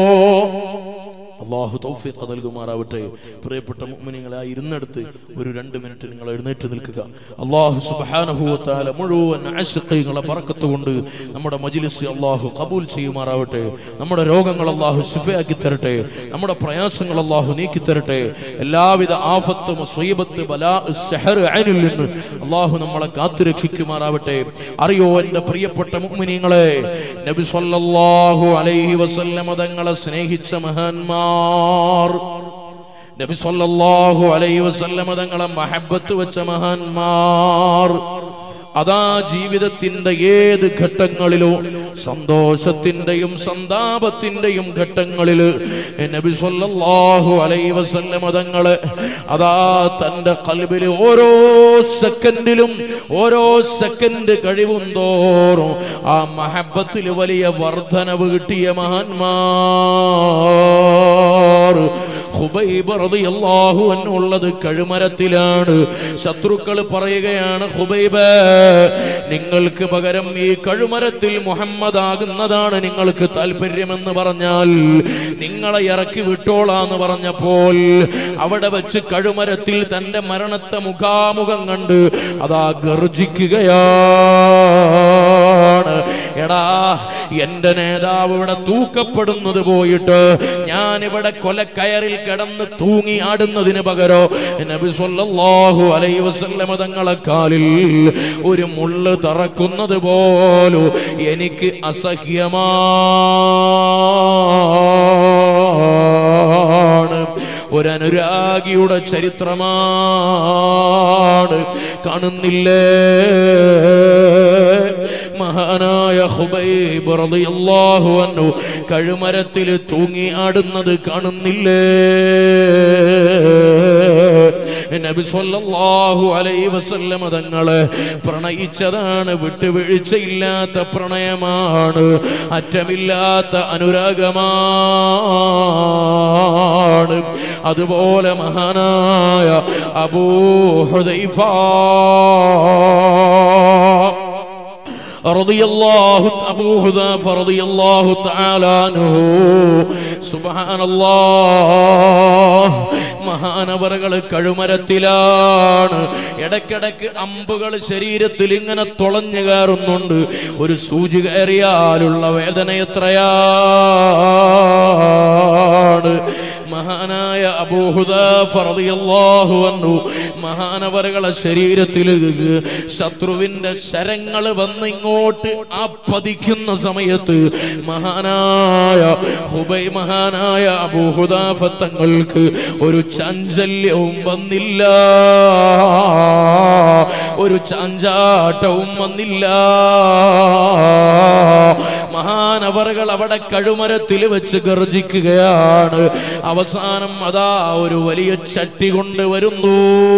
അള്ളാഹു തൗഫീഖ് നൽകുമാറാവട്ടെ പ്രിയപ്പെട്ട മുഅ്മിനീങ്ങളെ ആ ഇരുന്നെടുത്ത് ഒരു രണ്ട് മിനിറ്റ് നിങ്ങൾ എഴുന്നേറ്റ് നിൽക്കുക അള്ളാഹു സുബ്ഹാനഹു വ തആല മുഴുവൻ ആശിഖീങ്ങളെ ബറക്കത്ത് കൊണ്ട് നമ്മുടെ മജ്ലിസ് അള്ളാഹു കബൂൽ ചെയ്യുമാറാവട്ടെ നമ്മുടെ രോഗങ്ങൾ അള്ളാഹു ശിഫയാക്കി തരട്ടെ നമ്മുടെ പ്രയാസങ്ങൾ അള്ളാഹു നീക്കി തരട്ടെ എല്ലാവിധ ആഫത്ത് മുസീബത്ത് ബലാ സഹർ അനിൽ നിന്ന് അള്ളാഹു നമ്മളെ കാത്തു രക്ഷിക്കുമാറാവട്ടെ അറിയോ എന്റെ പ്രിയപ്പെട്ട മുഅ്മിനീങ്ങളെ നബി സല്ലല്ലാഹു അലൈഹി വസല്ലമ തങ്ങളെ സ്നേഹിച്ച മഹാന്മാർ നബി സല്ലല്ലാഹു അലൈഹി വസല്ലമ തങ്ങളെ മഹബത്ത് വെച്ച മഹാന്മാർ അതാ ജീവിതത്തിന്റെ ഏത് ഘട്ടങ്ങളിലോ സന്തോഷത്തിന്റെയും സന്താപത്തിന്റെയും ഘട്ടങ്ങളില് നബി സല്ലല്ലാഹു അലൈഹി വസല്ലമ തങ്ങള് അതാ തന്റെ കൽബില് ഓരോ സെക്കൻഡിലും ഓരോ സെക്കൻഡ് കഴിവും തോറും ആ മഹബത്തിൽ വലിയ വർധനവ് കിട്ടിയ മഹാന്മാർ ഹുബൈബ് റളിയല്ലാഹു അൻഹു ഉള്ളത് കഴുമരത്തിലാണ് ശത്രുക്കൾ പറയുകയാണ് ഹുബൈബ് നിങ്ങൾക്ക് പകരം ഈ കഴുമരത്തിൽ മുഹമ്മദ് ആകുന്നതാണ് നിങ്ങൾക്ക് താല്പര്യമെന്ന് പറഞ്ഞാൽ നിങ്ങളെ ഇറക്കി വിട്ടോളാന്ന് പറഞ്ഞപ്പോൾ അവിടെ വെച്ച് കഴുമരത്തിൽ തന്റെ മരണത്തെ മുഖാമുഖം കണ്ട് അതാ ഗർജിക്കുകയാണ് എടാ എന്റെ നേതാവ് ഇവിടെ തൂക്കപ്പെടുന്നത് പോയിട്ട് ഞാൻ ഇവിടെ കൊലക്കയറിൽ കിടന്ന് തൂങ്ങി ആടുന്നതിന് പകരോ നബി സല്ലല്ലാഹു അലൈഹി വസല്ലമ തങ്ങളെ കാലിൽ ഒരു മുള്ള് തറക്കുന്നത് പോലും എനിക്ക് അസഹ്യമാണ് ഒരു അനുരാഗിയുടെ ചരിത്രമാണ് കാണുന്നില്ലേ മഹാനായ ഹുബൈബ് റളിയല്ലാഹു അൻഹു കഴുമരത്തിൽ തൂങ്ങി ആടുന്നത് കാണുന്നില്ലേ നബി സല്ലല്ലാഹു അലൈഹി വസല്ലമ തങ്ങളെ പ്രണയിച്ചതാണ് വിട്ടുവീഴ്ചയില്ലാത്ത പ്രണയമാണ് അറ്റമില്ലാത്ത അനുരാഗമാണ് അതുപോലെ മഹാനായ അബൂ ഹുദൈഫ رضي الله أبو حذافة رضي الله تعالى عنه سبحان الله മഹാനവറുകൾ കഴുമരത്തിലാണ് ഇടക്കിടക്ക് അമ്പുകൾ ശരീരത്തിൽ ഇങ്ങനെ തുളഞ്ഞു കയറുന്നുണ്ട് ഒരു സൂചി കയറിയാലുള്ള വേദന എത്രയാണ് മഹാനായ അബൂഹുദാഹു അൻഹു മഹാനവറുകളെ ശരീരത്തിൽ ശത്രുവിന്റെ ശരങ്ങൾ വന്ന് ഇങ്ങോട്ട് ആപ്പതിക്കുന്ന സമയത്ത് മഹാനായ ഹുബൈ മഹാനായ അബൂഹുദാഫത്തങ്ങൾക്ക് ഒരു ചാഞ്ചല്യവും വന്നില്ല ഒരു ചാഞ്ചാട്ടവും വന്നില്ല മഹാനവറുകൾ അവിടെ കഴുമരത്തിൽ വെച്ച് ഗർജിക്കുകയാണ് അവസാനം അതാ ഒരു വലിയ ചട്ടി കൊണ്ടുവരുന്നു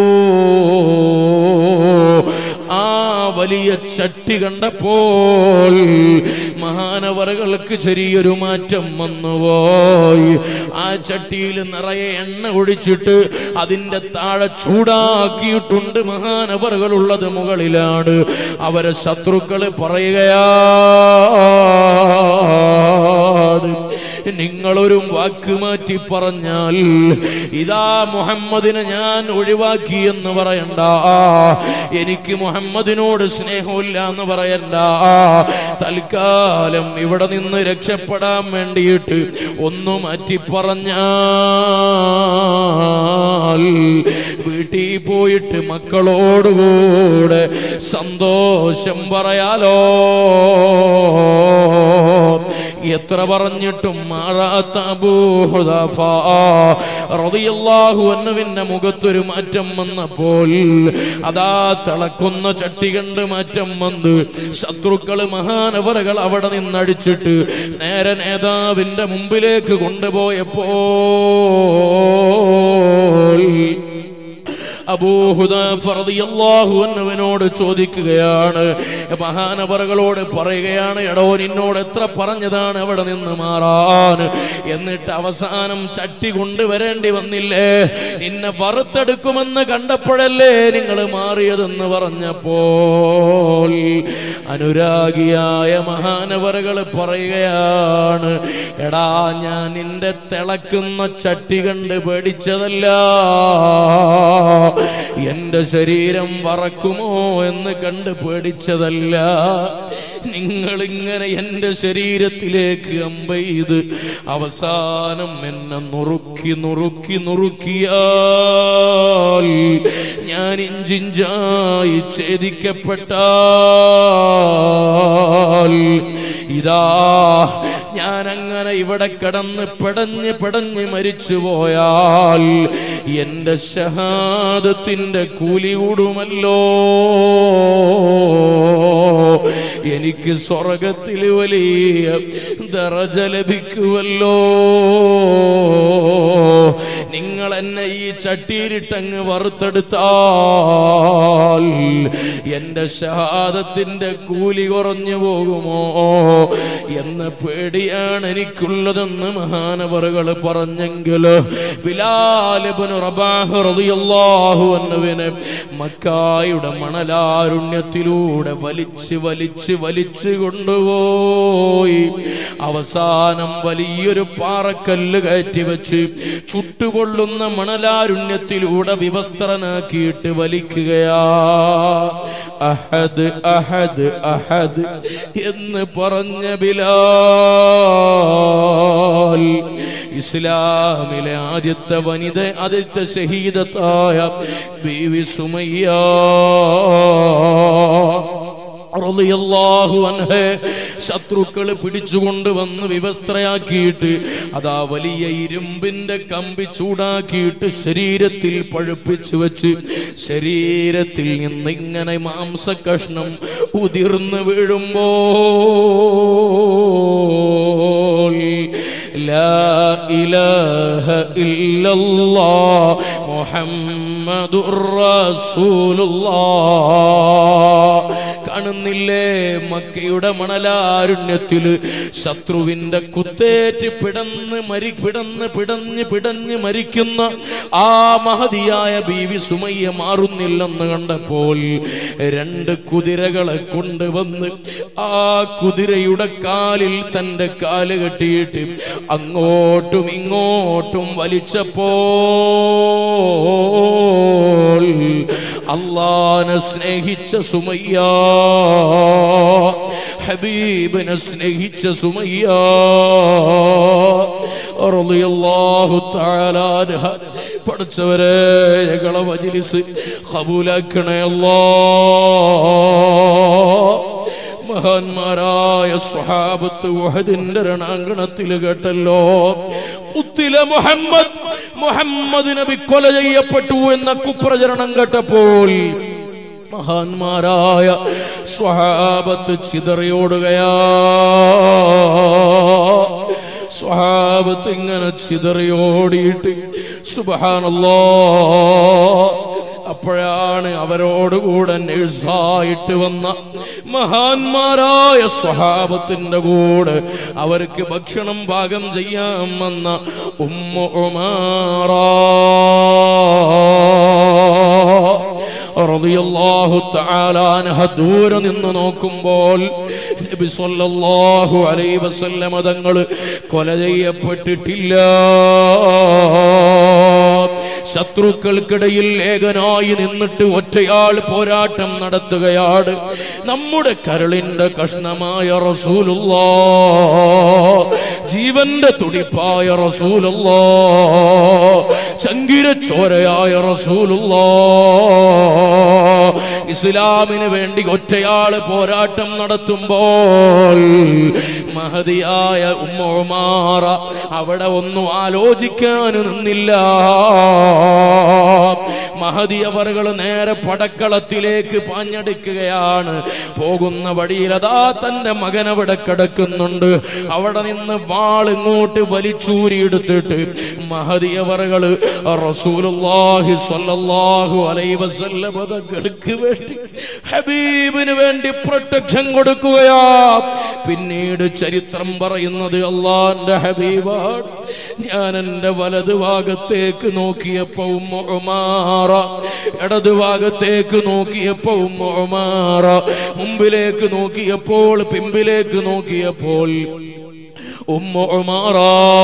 ആ വലിയ ചട്ടി കണ്ടപ്പോൾ മഹാനവറുകൾക്ക് ചെറിയൊരു മാറ്റം വന്നുപോയി ആ ചട്ടിയിൽ നിറയെ എണ്ണ ഒഴിച്ചിട്ട് അതിന്റെ താഴെ ചൂടാക്കിയിട്ടുണ്ട് മഹാനവറുകൾ ഉള്ളത് മുകളിലാണ് അവരെ ശത്രുക്കള് പറയുകയാണ് നിങ്ങളൊരു വാക്ക് മാറ്റി പറഞ്ഞാൽ ഇതാ മുഹമ്മദിനെ ഞാൻ ഒഴിവാക്കി എന്ന് പറയണ്ട എനിക്ക് മുഹമ്മദിനോട് സ്നേഹമില്ല എന്ന് പറയണ്ട തൽക്കാലം ഇവിടെ നിന്ന് രക്ഷപ്പെടാൻ വേണ്ടിയിട്ട് ഒന്ന് മാറ്റി പറഞ്ഞാൽ വീട്ടിൽ പോയിട്ട് മക്കളോടുകൂടെ സന്തോഷം പറയാലോ എത്ര പറഞ്ഞിട്ടും മാറാത്ത അബൂഹുദാഫിന്റെ മുഖത്തൊരു മാറ്റം വന്നപ്പോൾ അതാ തിളക്കുന്ന ചട്ടി കണ്ട് മാറ്റം വന്ന് ശത്രുക്കള് മഹാനവറുകൾ അവിടെ നിന്നടിച്ചിട്ട് നേരെ നേതാവിന്റെ മുമ്പിലേക്ക് കൊണ്ടുപോയപ്പോൾ അബൂഹുദാഫിയല്ലാഹു എന്നവനോട് ചോദിക്കുകയാണ് മഹാനവറുകളോട് പറയുകയാണ് എടോ നിന്നോട് എത്ര പറഞ്ഞതാണ് അവിടെ നിന്ന് മാറാൻ എന്നിട്ട് അവസാനം ചട്ടി കൊണ്ടുവരേണ്ടി വന്നില്ലേ നിന്നെ വറുത്തെടുക്കുമെന്ന് കണ്ടപ്പോഴല്ലേ നിങ്ങൾ മാറിയതെന്ന് പറഞ്ഞപ്പോൾ അനുരാഗിയായ മഹാനവറുകൾ പറയുകയാണ് എടാ ഞാൻ നിന്റെ തിളക്കുന്ന ചട്ടി കണ്ട് പേടിച്ചതല്ല എന്റെ ശരീരം വറക്കുമോ എന്ന് കണ്ട് പേടിച്ചതല്ല നിങ്ങൾ ഇങ്ങനെ എന്റെ ശരീരത്തിലേക്ക് അമ്പെയ്ത് അവസാനം എന്നെ നുറുക്കി നുറുക്കി നുറുക്കിയാൽ ഞാൻ ഇഞ്ചിഞ്ചായി ഛേദിക്കപ്പെട്ടാൽ ഇതാ ഞാൻ അങ്ങനെ ഇവിടെ കിടന്ന് പെടഞ്ഞ് പെടഞ്ഞ് മരിച്ചു പോയാൽ എന്റെ ഷഹാദത്തിന്റെ കൂലി കൂടുമല്ലോ എനിക്ക് സ്വർഗത്തിൽ വലിയ ദറജ ലഭിക്കുമല്ലോ നിങ്ങൾ എന്നെ ഈ ചട്ടിയിലിട്ടങ്ങ് വറുത്തെടുത്താൽ എന്റെ ഷഹാദത്തിന്റെ കൂലി കുറഞ്ഞു പോകുമോ എന്ന് പേടിയാണ് എനിക്കുള്ളതെന്ന് മഹാനവറുകൾ പറഞ്ഞെങ്കിൽ ബിലാലിബ്നു റബാഹ് റളിയല്ലാഹു അൻഹുവിനെ മക്കായുടെ മണലാരുണ്യത്തിലൂടെ വലിച്ച് വലിച്ച് വലിച്ച് കൊണ്ടുപോയി അവസാനം വലിയൊരു പാറക്കല്ല് കയറ്റി വെച്ച് ചുട്ടുകൊള്ളുന്ന മണലാരുണ്യത്തിലൂടെ വിവസ്ത്രനാക്കിയിട്ട് വലിക്കുകയാ അഹദ് അഹദ് അഹദ് എന്ന് പറഞ്ഞ ബിലാൽ ഇസ്ലാമിലെ ആദ്യത്തെ വനിത ആദ്യത്തെ ഷഹീദത്തായ ബീവി സുമയ്യ റളിയല്ലാഹു അൻഹ ശത്രുക്കൾ പിടിച്ചുകൊണ്ട് വന്ന് വിവസ്ത്രയാക്കിയിട്ട് അതാ വലിയ ഇരുമ്പിന്റെ കമ്പി ചൂടാക്കിയിട്ട് ശരീരത്തിൽ പഴുപ്പിച്ചു വെച്ച് ശരീരത്തിൽ നിന്ന് ഇങ്ങനെ മാംസ കഷ്ണം ഉതിർന്നു വീഴുമ്പോൾ ലാ ഇലാഹ ഇല്ലല്ലാഹ് മുഹമ്മദുർ റസൂലുള്ളാഹ് കാണുന്നില്ലേ മക്കയുടെ മണലാരുണ്യത്തില് ശത്രുവിന്റെ കുത്തേറ്റ് പിടന്ന് മരി പിടന്ന് പിടഞ്ഞ് പിടഞ്ഞ് മരിക്കുന്ന ആ മഹതിയായ ബീവി സുമയ്യ മാറുന്നില്ലെന്ന് കണ്ടപ്പോൾ രണ്ട് കുതിരകളെ കൊണ്ടുവന്ന് ആ കുതിരയുടെ കാലിൽ തന്റെ കാല് കെട്ടിയിട്ട് അങ്ങോട്ടും ഇങ്ങോട്ടും വലിച്ചപ്പോൾ അള്ളാനെ സ്നേഹിച്ച സുമയ്യ ഹബീബിനെ സ്നേഹിച്ച സുമയ്യ റളിയല്ലാഹു തആല അൻഹ പഠിച്ചവരെ ഞങ്ങളെ മജ്ലിസ് ഖബൂലാക്കണേ അല്ലാ മഹാന്മാരായ സ്വഹാബത്ത് വഹദിന്റെ രണാങ്കണത്തിൽ കേട്ടല്ലോ പുത്തിലെ മുഹമ്മദ് മുഹമ്മദ് നബി കൊല ചെയ്യപ്പെട്ടു എന്ന കുപ്രചരണം കേട്ടപ്പോൾ മഹാന്മാരായ സ്വഹാബത്ത് ചിതറിയോടുകയാ സ്വഹാബത്ത് ഇങ്ങനെ ചിതറിയോടിയിട്ട് സുബഹാനല്ലോ അപ്പോഴാണ് അവരോടുകൂടെ നഴ്സായിട്ട് വന്ന മഹാന്മാരായ സ്വഹാബത്തിന്റെ കൂടെ അവർക്ക് ഭക്ഷണം പാകം ചെയ്യാൻ വന്ന ഉമ്മ റളിയല്ലാഹു തആല അൻഹ ദൂരെ നിന്ന് നോക്കുമ്പോൾ നബി സല്ലല്ലാഹു അലൈഹി വസല്ലമ തങ്ങൾ കൊല ചെയ്യപ്പെട്ടിട്ടില്ല ശത്രുക്കൾക്കിടയിൽ ഏകനായി നിന്നിട്ട് ഒറ്റയാൾ പോരാട്ടം നടത്തുകയാണ് നമ്മുടെ കരളിന്റെ കഷ്ണമായ റസൂലുള്ളാ ജീവന്റെ തുടിപ്പായ റസൂലുള്ളാ ചങ്കിര ചോരയായ റസൂലുള്ളാ ഇസ്ലാമിന് വേണ്ടി ഒറ്റയാള് പോരാട്ടം നടത്തുമ്പോൾ മഹതിയായ ഉമ്മമാറ അവിടെ ഒന്നും ആലോചിക്കാൻ നിന്നില്ല മഹതി അവറുകൾ നേരെ പടക്കളത്തിലേക്ക് പാഞ്ഞെടുക്കുകയാണ് പോകുന്ന വഴിയിൽ അതാ തന്റെ മകൻ അവിടെ കിടക്കുന്നുണ്ട് അവിടെ നിന്ന് വാൾ ഇങ്ങോട്ട് വലിച്ചൂരി എടുത്തിട്ട് മഹതി അവറുകൾ റസൂലുള്ളാഹി സ്വല്ലല്ലാഹു അലൈഹി വസല്ലം തങ്ങൾക്ക് റസൂലിക്ക് വേണ്ടി ഹബീബിന് വേണ്ടി പ്രൊട്ടക്ഷൻ കൊടുക്കുകയാ പിന്നീട് ചരിത്രം പറയുന്നത് അള്ളാന്റെ ഹബീബാണ് ഞാൻ എൻ്റെ വലത് ഭാഗത്തേക്ക് നോക്കിയപ്പോ ഉമ്മ ഉമാറ ഇടത് ഭാഗത്തേക്ക് നോക്കിയപ്പോ ഉമ്മ ഉമാറ മുമ്പിലേക്ക് നോക്കിയപ്പോൾ പിമ്പിലേക്ക് നോക്കിയപ്പോൾ ഉമ്മ ഉമാറ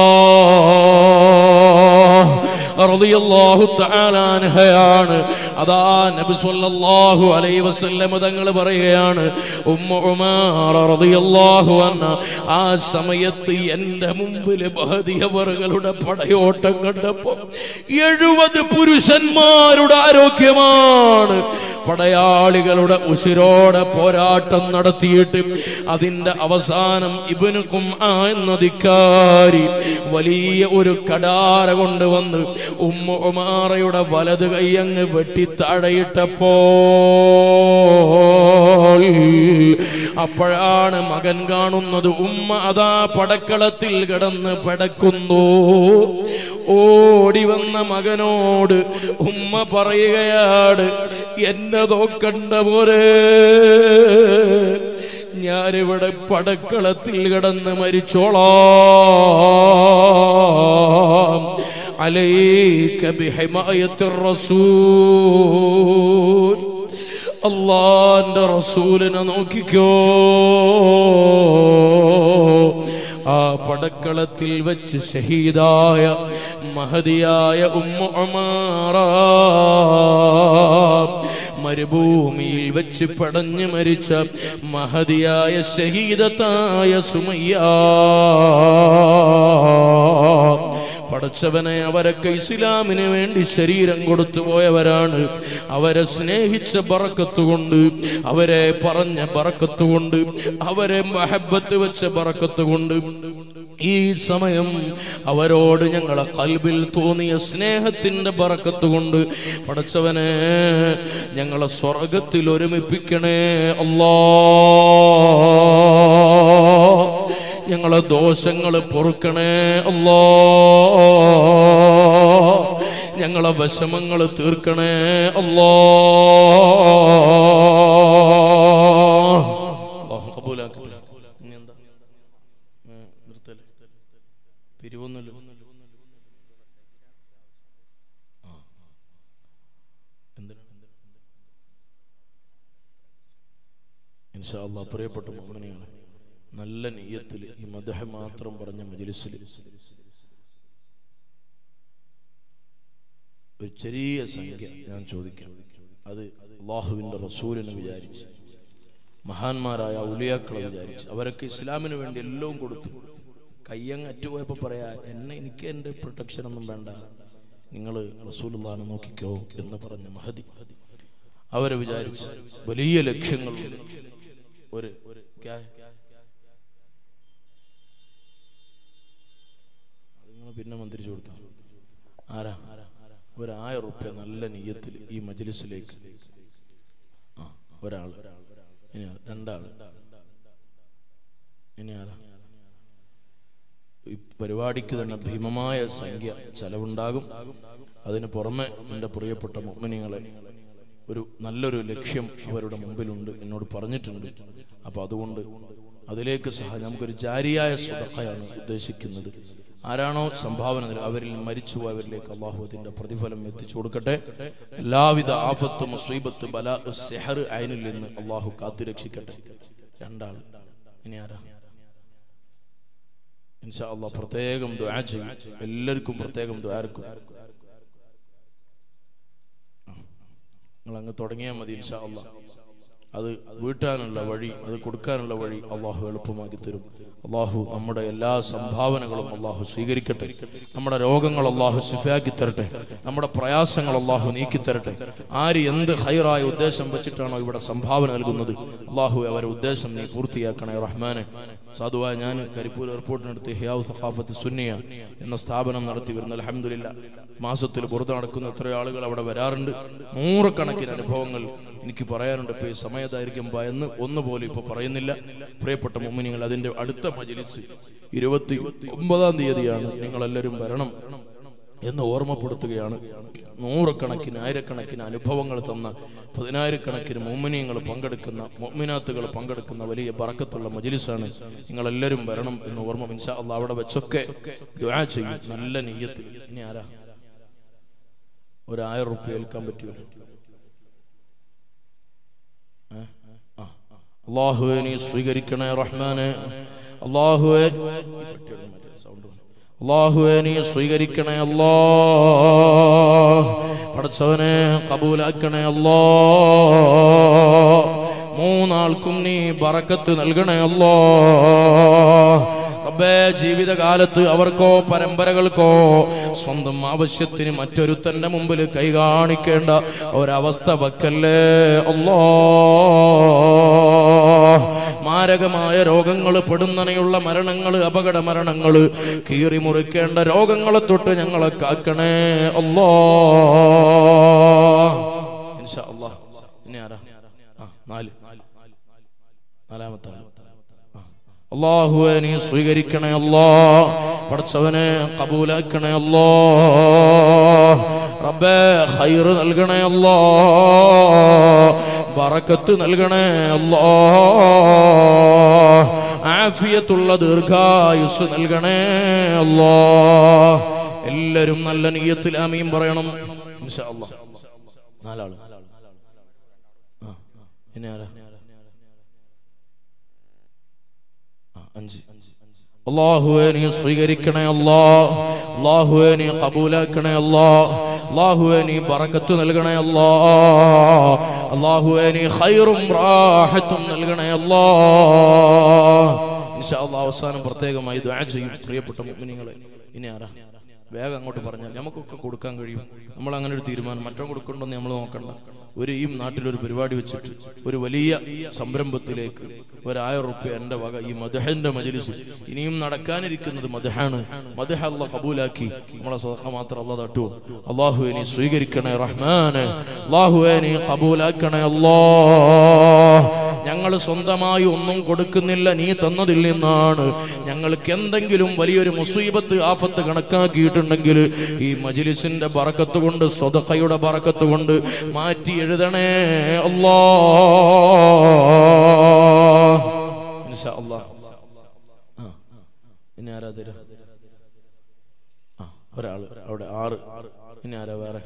റളിയല്ലാഹു തആല അൻഹയാണ് അതാ നബി സല്ലല്ലാഹു അലൈഹി വസല്ലം തങ്ങൾ പറയുകയാണ് ഉമ്മ ഉമാറ റളിയല്ലാഹു അൻഹ ആ സമയത്ത് എൻ്റെ മുമ്പിൽ ബഹദിയവറുകളുടെ പടയോട്ടം കണ്ടപ്പോൾ എഴുപത് പുരുഷന്മാരുടെ ആരോഗ്യമാണ് പടയാളികളുടെ ഉശിരോടെ പോരാട്ടം നടത്തിയിട്ട് അതിന്റെ അവസാനം ഇബനുക്കും ആ എന്നധികാരി വലിയ ഒരു കടാര കൊണ്ടുവന്ന് ഉമ്മ ഉമാറയുടെ വലത് കൈയങ്ങ് വെട്ടി താഴെയിട്ടപ്പോ അപ്പോഴാണ് മകൻ കാണുന്നത് ഉമ്മ അതാ പടക്കളത്തിൽ കിടന്ന് പടക്കുന്നു ഓടി വന്ന മകനോട് ഉമ്മ പറയുകയാണ് എന്നെ നോക്കണ്ട പോരെ ഞാനിവിടെ പടക്കളത്തിൽ കിടന്ന് മരിച്ചോളാം عليك بحماية الرسول അള്ളാന്റെ റസൂലിനെ നോക്കിക്കോ ആ പടക്കളത്തിൽ വെച്ച് ഷഹീദായ മഹതിയായ ഉമ്മ ഉമാറ മരുഭൂമിയിൽ വെച്ച് പടഞ്ഞു മരിച്ച മഹതിയായ ഷഹീദത്തായ സുമയ്യ പടച്ചവനെ അവരൊക്കെ ഇസ്ലാമിന് വേണ്ടി ശരീരം കൊടുത്തു പോയവരാണ് അവരെ സ്നേഹിച്ച ബറക്കത്തുകൊണ്ട് അവരെ പറഞ്ഞ ബറക്കത്തുകൊണ്ട് അവരെ മഹബത്ത് വെച്ച ബറക്കത്തുകൊണ്ട് ഈ സമയം അവരോട് ഞങ്ങളെ കൽബിൽ തോന്നിയ സ്നേഹത്തിന്റെ ബറക്കത്ത് കൊണ്ട് പടച്ചവനെ ഞങ്ങളെ സ്വർഗത്തിൽ ഒരുമിപ്പിക്കണേ അല്ലാ ഞങ്ങളെ ദോഷങ്ങൾ പൊറുക്കണേ അല്ലോ ഞങ്ങളെ വിഷമങ്ങൾ തീർക്കണേ അല്ലോ കബൂലാക്കട്ടെ ഇനി എന്താ ഉം, നിർത്തല് പിരിവൊന്നുമില്ല ആ. എന്തിനാ? ഇൻഷാ അല്ലാ പ്രിയപ്പെട്ട മോഹനിയാണ് നല്ല നെയ്യത്തിൽ ഈ മദഹ മാത്രം പറഞ്ഞ മജലിസിൽ ഒരു ചെറിയ സംഖ്യ ഞാൻ ചോദിക്കാം അത് അള്ളാഹുവിന്റെ റസൂലിനെ വിചാരിച്ച് മഹാന്മാരായ ഉലിയാക്കളെ വിചാരിച്ച് അവരൊക്കെ ഇസ്ലാമിന് വേണ്ടി എല്ലാം കൊടുത്തു കയ്യങ്ങ് അറ്റുപോയപ്പോ പറയാ എന്നെ എനിക്ക് എൻ്റെ പ്രൊട്ടക്ഷൻ ഒന്നും വേണ്ട നിങ്ങൾ റസൂലുള്ളാനെ നോക്കിക്കോ എന്ന് പറഞ്ഞ മഹതി അവരെ വിചാരിച്ച് വലിയ ലക്ഷ്യങ്ങൾ ഒരു ക്യാ- അത് നിങ്ങൾ പിന്നെ മന്ത്രിച്ചു കൊടുത്തു ആരാ ഒരു ആയിരം റുപ്യ നല്ല നീയത്തിൽ ഈ മജ്ലിസിലേക്ക് ആ ഒരാൾ ഇനി ആ- രണ്ടാൾ ഇനി ആരാ ഈ പരിപാടിക്ക് തന്നെ ഭീമമായ സംഖ്യ ചെലവുണ്ടാകും അതിന് പുറമെ എൻ്റെ പ്രിയപ്പെട്ട മുഗ്മിനികളെ ഒരു നല്ലൊരു ലക്ഷ്യം അവരുടെ മുമ്പിലുണ്ട് എന്നോട് പറഞ്ഞിട്ടുണ്ട് അപ്പൊ അതുകൊണ്ട് അതിലേക്ക് സഹ നമുക്കൊരു ജാരിയായ സ്വതക്കയാണ് ഉദ്ദേശിക്കുന്നത് ആരാണോ സംഭാവന നൽകുക, അവരിൽ മരിച്ചുപോയവരിലേക്ക് അള്ളാഹു അതിന്റെ പ്രതിഫലം എത്തിച്ചു കൊടുക്കട്ടെ എല്ലാവിധ ആഫത്ത് മുസീബത്ത് ബല സെഹർ അയനിൽ നിന്ന് അള്ളാഹു കാത്തുരക്ഷിക്കട്ടെ രണ്ടാൾ ഇനി ആരാ ഇൻഷാ അള്ളാഹ് പ്രത്യേകം ദുആ ചെയ്യും എല്ലാവർക്കും പ്രത്യേകം ദ്വാരക്കും നിങ്ങൾ അങ്ങ് തുടങ്ങിയാൽ മതി ഇൻഷാ അള്ളാഹ് അത് വീട്ടാനുള്ള വഴി അത് കൊടുക്കാനുള്ള വഴി അള്ളാഹു എളുപ്പമാക്കി തരും അള്ളാഹു നമ്മുടെ എല്ലാ സംഭാവനകളും അള്ളാഹു സ്വീകരിക്കട്ടെ നമ്മുടെ രോഗങ്ങൾ അള്ളാഹു ശിഫാക്കി തരട്ടെ നമ്മുടെ പ്രയാസങ്ങൾ അള്ളാഹു നീക്കി തരട്ടെ ആര് എന്ത് ഹൈറായ ഉദ്ദേശം വെച്ചിട്ടാണോ ഇവിടെ സംഭാവന നൽകുന്നത് അള്ളാഹു അവരുടെ ഉദ്ദേശം നീ പൂർത്തിയാക്കണേ റഹ്മാനെ സാധുവായ ഞാൻ കരിപ്പൂർ എയർപോർട്ടിനടുത്ത് ഹിയാവ് സഖാഫത്ത് സുന്നിയ എന്ന സ്ഥാപനം നടത്തി വരുന്ന അലഹമില്ല മാസത്തിൽ പുറത്ത് നടക്കുന്ന എത്രയോ ആളുകൾ അവിടെ വരാറുണ്ട് നൂറുകണക്കിന് അനുഭവങ്ങൾ എനിക്ക് പറയാനുണ്ട് ഇപ്പൊ ഈ സമയത്തായിരിക്കും ഭയന്ന് ഒന്നുപോലും ഇപ്പൊ പറയുന്നില്ല പ്രിയപ്പെട്ട മുമ്മിനിങ്ങൾ അതിന്റെ അടുത്ത മജിലിസ് ഇരുപത്തി ഒമ്പതാം തീയതിയാണ് നിങ്ങൾ എല്ലാവരും വരണം എന്ന് ഓർമ്മപ്പെടുത്തുകയാണ് നൂറുകണക്കിന് ആയിരക്കണക്കിന് അനുഭവങ്ങൾ തന്ന പതിനായിരക്കണക്കിന് മോമിനിയങ്ങൾ പങ്കെടുക്കുന്ന മോമിനാത്തുകൾ പങ്കെടുക്കുന്ന വലിയ ബറക്കത്തുള്ള മജിലിസാണ് നിങ്ങളെല്ലാവരും വരണം എന്ന് ഓർമ്മ മിൻസാ അള്ളാഹ് അവിടെ വെച്ചൊക്കെ ദുആ ചെയ്യും നല്ല നെയ്യത്തിൽ ഇനി ആരാ ഒരു ആയിരം റുപ്യ ഏൽക്കാൻ പറ്റുമോ ഏ? ആ. അള്ളാഹുവെ നീ സ്വീകരിക്കണേ റഹ്മാനെ അള്ളാഹുവെ അള്ളാഹുവെ നീ സ്വീകരിക്കണേ അല്ലാ പടച്ചവനെ കബൂലാക്കണേ അല്ലാ മൂന്നാൾക്കും നീ ബറക്കത്ത് നൽകണേ അല്ലാ റബ്ബേ ജീവിതകാലത്ത് അവർക്കോ പരമ്പരകൾക്കോ സ്വന്തം ആവശ്യത്തിന് മറ്റൊരുത്തന്റെ മുമ്പിൽ കൈ കാണിക്കേണ്ട ഒരവസ്ഥ വെക്കല്ലേ അല്ലാ മാരകമായ രോഗങ്ങൾ പെടുന്നനെയുള്ള മരണങ്ങൾ അപകട മരണങ്ങൾ കീറി മുറിക്കേണ്ട രോഗങ്ങളെ തൊട്ട് ഞങ്ങളെ കാക്കണേ അല്ലാ ഇൻഷാ അല്ലാ ഇനി ആരാ ആ നാല് നാലാമത്തെ ആള്. ആ. അള്ളാഹുവെ നീ സ്വീകരിക്കണേ അല്ലാ പടച്ചവനെ കബൂലാക്കണേ അല്ലാ റബ്ബേ ഖൈറ് നൽകണേ അല്ലാ ബറക്കത്ത് നൽകണേ അല്ലാ ആഫിയത്തുള്ള ദീർഘായുസ് നൽകണേ അല്ലാ എല്ലാരും നല്ല നീയത്തിൽ ആമീൻ പറയണം ഇൻഷാ അല്ലാ നാലാള് ആ ഇനി ആരാ ആ, അഞ്ച് അള്ളാഹുവെ നീ സ്വീകരിക്കണേ അല്ലാ അള്ളാഹുവെ നീ കബൂലാക്കണേ അല്ലാ അള്ളാഹുവെ നീ ബറക്കത്ത് നൽകണേ അല്ലാ അള്ളാഹുവെ നീ ഖൈറും റാഹത്തും നൽകണേ അല്ലാ ഇൻഷാ അല്ലാ അവസാനം പ്രത്യേകമായി ദുആ ചെയ്യും പ്രിയപ്പെട്ട മുഅ്മിനീങ്ങളെ ഇനി ആരാ വേഗം അങ്ങോട്ട് പറഞ്ഞാൽ നമുക്കൊക്കെ കൊടുക്കാൻ കഴിയും നമ്മൾ അങ്ങനെ ഒരു തീരുമാനം മറ്റോ കൊടുക്കണ്ടെന്ന് നമ്മൾ നോക്കണ്ട ഒരു ഈ നാട്ടിലൊരു പരിപാടി വെച്ചിട്ട് ഒരു വലിയ സംരംഭത്തിലേക്ക് ഒരായിരം റുപ്യ എൻ്റെ വക ഈ മദഹന്റെ മജലിസ് ഇനിയും നടക്കാനിരിക്കുന്നത് മദഹാണ് മദഹ അല്ല കബൂലാക്കി നമ്മളെ സ്വതക്ക മാത്രം അല്ല തട്ടു അള്ളാഹു നീ സ്വീകരിക്കണേ റഹ്മാനെ അള്ളാഹു നീ കബൂലാക്കണേ അല്ലാ ഞങ്ങൾ സ്വന്തമായി ഒന്നും കൊടുക്കുന്നില്ല നീ തന്നതിൽ നിന്നാണ് ഞങ്ങൾക്ക് എന്തെങ്കിലും വലിയൊരു മുസീബത്ത് ആഫത്ത് കണക്കാക്കിയിട്ടുണ്ടെങ്കിൽ ഈ മജിലിസിന്റെ ബറക്കത്ത് കൊണ്ട് സ്വതക്കയുടെ ബറക്കത്ത് കൊണ്ട് മാറ്റി എഴുതണേ അല്ലാ ഇൻഷാ അല്ലാ ആ, ഇനി ആരാ തരാ ആ ഒരാള് അവിടെ ആറ് ഇനി ആരാ വേറെ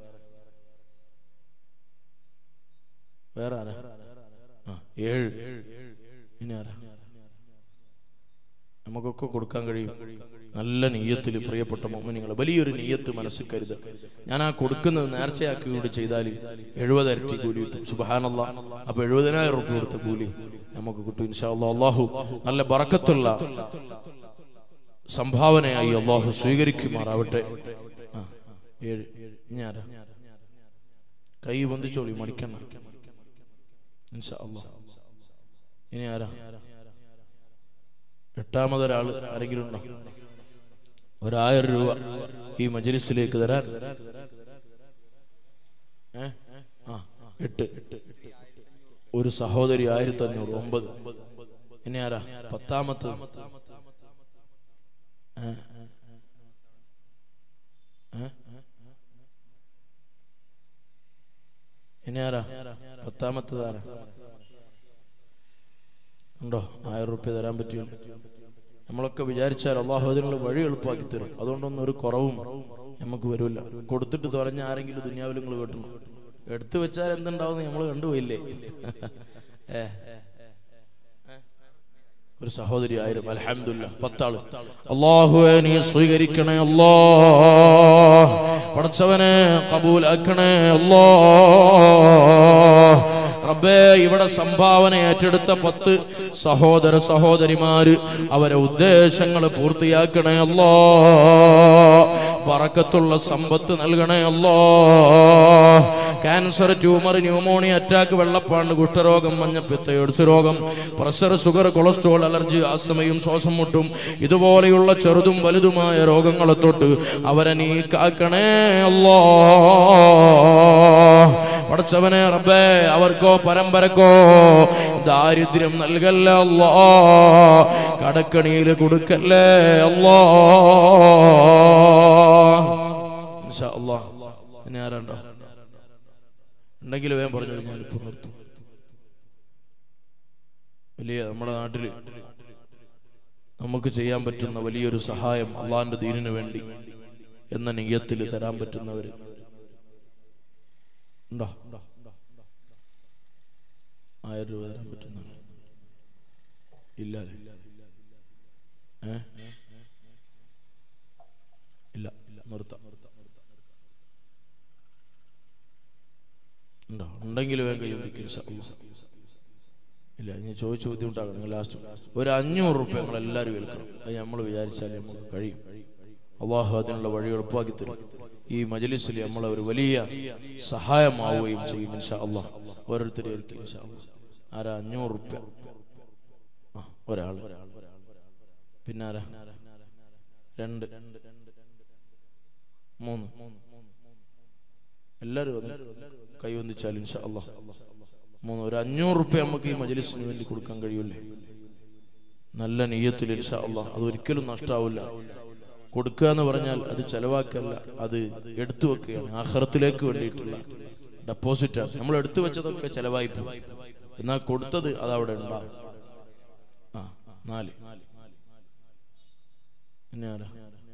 വേറെ ആരാ ആ ഏഴ് ഇനി ആരാ നമുക്കൊക്കെ കൊടുക്കാൻ കഴിയും നല്ല നെയ്യത്തിൽ പ്രിയപ്പെട്ട മോമനിങ്ങൾ വലിയൊരു നെയ്യത്ത് മനസ്സിൽ കരുതുക ഞാൻ ആ കൊടുക്കുന്നത് നേർച്ചയാക്കി കൂടി ചെയ്താൽ എഴുപത് ഇരട്ടി കൂലി കിട്ടും സുബഹാനല്ല അപ്പൊ എഴുപതിനായിരം റുപ്യ കൊടുത്ത കൂലി നമുക്ക് കിട്ടും ഇൻഷാ അല്ലാ അള്ളാഹു നല്ല ബറക്കത്തുള്ള സംഭാവനയായി അള്ളാഹു സ്വീകരിക്കുമാറാവട്ടെ ആ, ഏഴ് ഞാനാ കൈ പൊന്തിച്ചോളി മടിക്കണ്ട ഇൻഷാ അല്ലാ ഇനി ആരാ എട്ടാമതൊരാൾ ആരെങ്കിലും ഉണ്ടോ ഒരായിരം രൂപ ഈ മജലിസിലേക്ക് തരാൻ ഏ? ആ എട്ട് ഒരു സഹോദരി ആയിരത്തി അഞ്ഞൂറ് ഒമ്പത് ഇനി ആരാ പത്താമത്ത് ഏ? ഏ? ഇനി ആരാ പത്താമത്തത് ആരാ ഉണ്ടോ ആയിരം റുപ്യ തരാൻ പറ്റിയോ നമ്മളൊക്കെ വിചാരിച്ചാൽ അള്ളാഹു അതിനുള്ള വഴി എളുപ്പമാക്കി തരും അതുകൊണ്ടൊന്നും ഒരു കുറവും നമുക്ക് വരില്ല കൊടുത്തിട്ട് തുറഞ്ഞ ആരെങ്കിലും ദുനിയാവിൽ നിങ്ങൾ കേട്ടണം എടുത്തു വെച്ചാൽ എന്തുണ്ടാവും നമ്മൾ കണ്ടുപോയില്ലേ ഏ ഒരു സഹോദരി ആയിരം അലഹമില്ല പത്താള് അള്ളാഹുവെ നീ സ്വീകരിക്കണേ അല്ലാ പടച്ചവനെ കബൂലാക്കണേ അല്ലാ റബ്ബേ ഇവിടെ സംഭാവന ഏറ്റെടുത്ത പത്ത് സഹോദര സഹോദരിമാര് അവരെ ഉദ്ദേശങ്ങൾ പൂർത്തിയാക്കണേ അല്ലാ പറക്കത്തുള്ള സമ്പത്ത് നൽകണേ അല്ലാ ക്യാൻസർ ട്യൂമർ ന്യൂമോണിയ അറ്റാക്ക് വെള്ളപ്പാണ്ട് കുഷ്ഠരോഗം മഞ്ഞപ്പിത്ത എയ്ഡ്സ് രോഗം പ്രഷർ ഷുഗർ കൊളസ്ട്രോൾ അലർജി ആസ്മയും ശ്വാസം മുട്ടും ഇതുപോലെയുള്ള ചെറുതും വലുതുമായ രോഗങ്ങളെ തൊട്ട് അവരെ നീ കാക്കണേ അല്ലാ പടച്ചവനെ റബ്ബേ അവർക്കോ പരമ്പരക്കോ ദാരിദ്ര്യം നൽകല്ല അല്ലാ കടക്കണിയിൽ കൊടുക്കല്ലേ അല്ലാ ഉണ്ടെങ്കിൽ വേഗം പറഞ്ഞു ഞാൻ ഇപ്പൊ നിർത്തും വലിയ നമ്മുടെ നാട്ടില് നമുക്ക് ചെയ്യാൻ പറ്റുന്ന വലിയൊരു സഹായം അള്ളാന്റെ ദീനിനു വേണ്ടി എന്ന നെയ്യത്തിൽ തരാൻ പറ്റുന്നവര് ഉണ്ടോ ആയിരം രൂപ തരാൻ പറ്റുന്ന ഇല്ല അല്ലേ? ഏ ഇല്ല നിർത്താം ഉണ്ടോ ഉണ്ടെങ്കിൽ വേഗം കൈ ഒന്നിക്കും ഇല്ല ഇനി ചോദിച്ചു ബുദ്ധിമുട്ടാകണം ലാസ്റ്റ് ഒരു അഞ്ഞൂറ് റുപ്യ നമ്മൾ എല്ലാവരും ഏൽക്കണം അത് നമ്മൾ വിചാരിച്ചാൽ നമുക്ക് കഴിയും അള്ളാഹു അതിനുള്ള വഴി എളുപ്പമാക്കി തരും ഈ മജലിസിൽ നമ്മളെ ഒരു വലിയ സഹായമാവുകയും ചെയ്യും ഇൻഷാ അള്ളാഹ് ഓരോരുത്തരും ഏൽക്കും ഇൻഷാ അള്ളാഹ്. ആരാ അഞ്ഞൂറ് റുപ്യ ആ ഒരാൾ പിന്നെ ആരാ രണ്ട് മൂന്ന് എല്ലാവരും ഒന്ന് കൈവന്തിച്ചാൽ ഇൻഷാ അള്ളാഹ് മൂന്ന് ഒരു അഞ്ഞൂറ് റുപ്യ നമുക്ക് ഈ മജലിസിന് വേണ്ടി കൊടുക്കാൻ കഴിയൂലേ നല്ല നെയ്യത്തിൽ ഇൻഷാ അള്ളാഹ് അത് ഒരിക്കലും നഷ്ടാവില്ല കൊടുക്കുക എന്ന് പറഞ്ഞാൽ അത് ചെലവാക്കല്ല അത് എടുത്തു വെക്കുകയാണ് ആഹ്റത്തിലേക്ക് വേണ്ടിയിട്ടുള്ള ഡെപ്പോസിറ്റാണ് നമ്മൾ എടുത്തു വെച്ചതൊക്കെ ചെലവായി പോകും എന്നാൽ കൊടുത്തത് അത് അവിടെ ഉണ്ടാവും ആ നാല് പിന്നെ ആരാ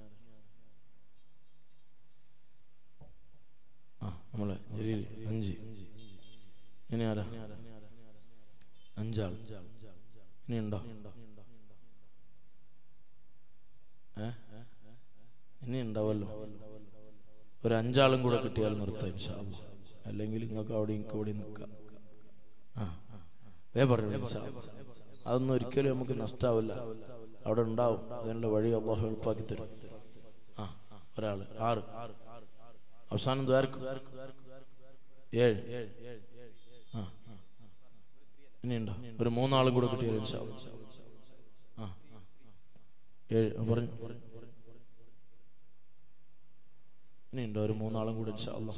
ആ നമ്മളെ ജലീൽ അഞ്ച് ഇനി ആരാ അഞ്ചാൾ ഇനി ഉണ്ടോ ഏ ഇനി ഉണ്ടാവല്ലോ ഒരു അഞ്ചാളും കൂടെ കിട്ടിയാൽ നിർത്താം ഇൻഷാ അല്ലാ. അല്ലെങ്കിൽ നിങ്ങൾക്ക് അവിടെ നിങ്ങൾക്ക് ഇവിടെ നിൽക്കാം ആ വേ പറഞ്ഞു ഇൻഷാ അല്ലാ. അതൊന്നും ഒരിക്കലും നമുക്ക് നഷ്ടാവില്ല അവിടെ ഉണ്ടാവും അതിനുള്ള വഴി അള്ളാഹു എളുപ്പാക്കി തരും ആ ഒരാള് ആറ് അവസാനം ദ്വാരക്കും ഏഴ് ആ ഇനിയുണ്ടോ ഒരു മൂന്നാളും കൂടെ കിട്ടിയാൽ ഇൻഷാ അല്ലാ. ആ ഏഴ് ആ, പറഞ്ഞു ഇനിയുണ്ടോ ഒരു മൂന്നാളും കൂടെ ഇൻഷാ അല്ലാ.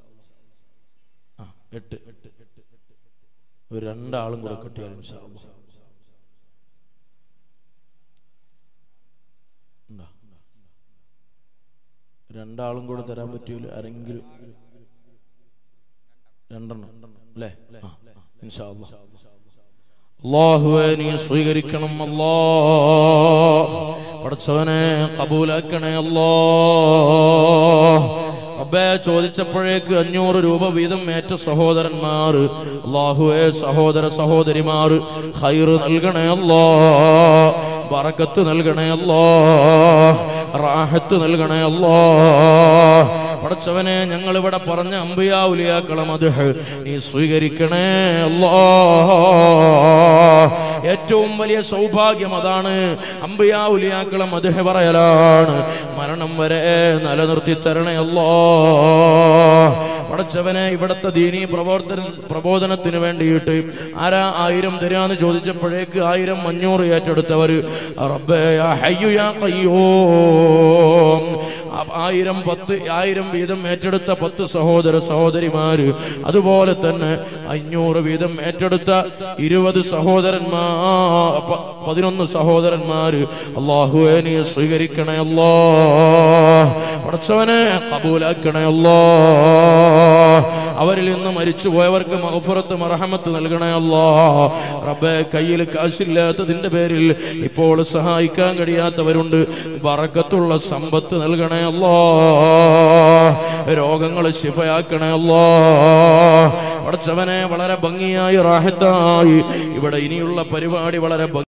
ആ എട്ട് ഒരു രണ്ടാളും കൂടെ കിട്ടിയാൽ ഇൻഷാ അല്ലാ. ഉണ്ടോ രണ്ടാളും കൂടെ തരാൻ പറ്റൂല ആരെങ്കിലും രണ്ടെണ്ണം അല്ലേ ആ ഇൻഷാ അല്ലാ. അള്ളാഹുവെ നീ സ്വീകരിക്കണം അല്ലാ പടച്ചവനെ കബൂലാക്കണേ അല്ലാ റബ്ബേ ചോദിച്ചപ്പോഴേക്ക് അഞ്ഞൂറ് രൂപ വീതം ഏറ്റ സഹോദരന്മാർ അള്ളാഹുവെ സഹോദര സഹോദരിമാർ ഹൈറ് നൽകണേ അല്ലാ ബറക്കത്ത് നൽകണേ അല്ലാ റാഹത്ത് നൽകണേ അല്ലാ പടച്ചവനെ ഞങ്ങൾ ഇവിടെ പറഞ്ഞ അമ്പിയാവുലിയാക്കളം അത് നീ സ്വീകരിക്കണേ അല്ലാ ഏറ്റവും വലിയ സൗഭാഗ്യം അതാണ് അമ്പിയാവുലിയാക്കളം അത് പറയലാണ് മരണം വരെ നിലനിർത്തി തരണേ അല്ലാ പടച്ചവനെ ഇവിടുത്തെ ദീനീ പ്രവർത്തന പ്രബോധനത്തിന് വേണ്ടിയിട്ട് ആരാ ആയിരം തരാന്ന് ചോദിച്ചപ്പോഴേക്ക് ആയിരം അഞ്ഞൂറ് ഏറ്റെടുത്തവർ റബ്ബേ യാ ഹയ്യു യാ ഖയ്യൂം ആ- ആയിരം പത്ത് ആയിരം വീതം ഏറ്റെടുത്ത പത്ത് സഹോദര സഹോദരിമാര് അതുപോലെ തന്നെ അഞ്ഞൂറ് വീതം ഏറ്റെടുത്ത ഇരുപത് സഹോദരന്മാർ പ- പതിനൊന്ന് സഹോദരന്മാര് അള്ളാഹുവെ നീ സ്വീകരിക്കണേ അല്ലോ പടച്ചവനെ കബൂലാക്കണേ അല്ലോ അവരിൽ നിന്ന് മരിച്ചു പോയവർക്ക് മഹഫുറത്ത് മറഹമത്ത് നൽകണേ അല്ലോ റബ്ബെ കയ്യിൽ കാശില്ലാത്തതിന്റെ പേരിൽ ഇപ്പോൾ സഹായിക്കാൻ കഴിയാത്തവരുണ്ട് ബറക്കത്തുള്ള സമ്പത്ത് നൽകണേ അല്ലോ രോഗങ്ങൾ ശിഫയാക്കണേ അല്ലോ പടച്ചവനെ വളരെ ഭംഗിയായി റാഹത്തായി ഇവിടെ ഇനിയുള്ള പരിപാടി വളരെ ഭംഗി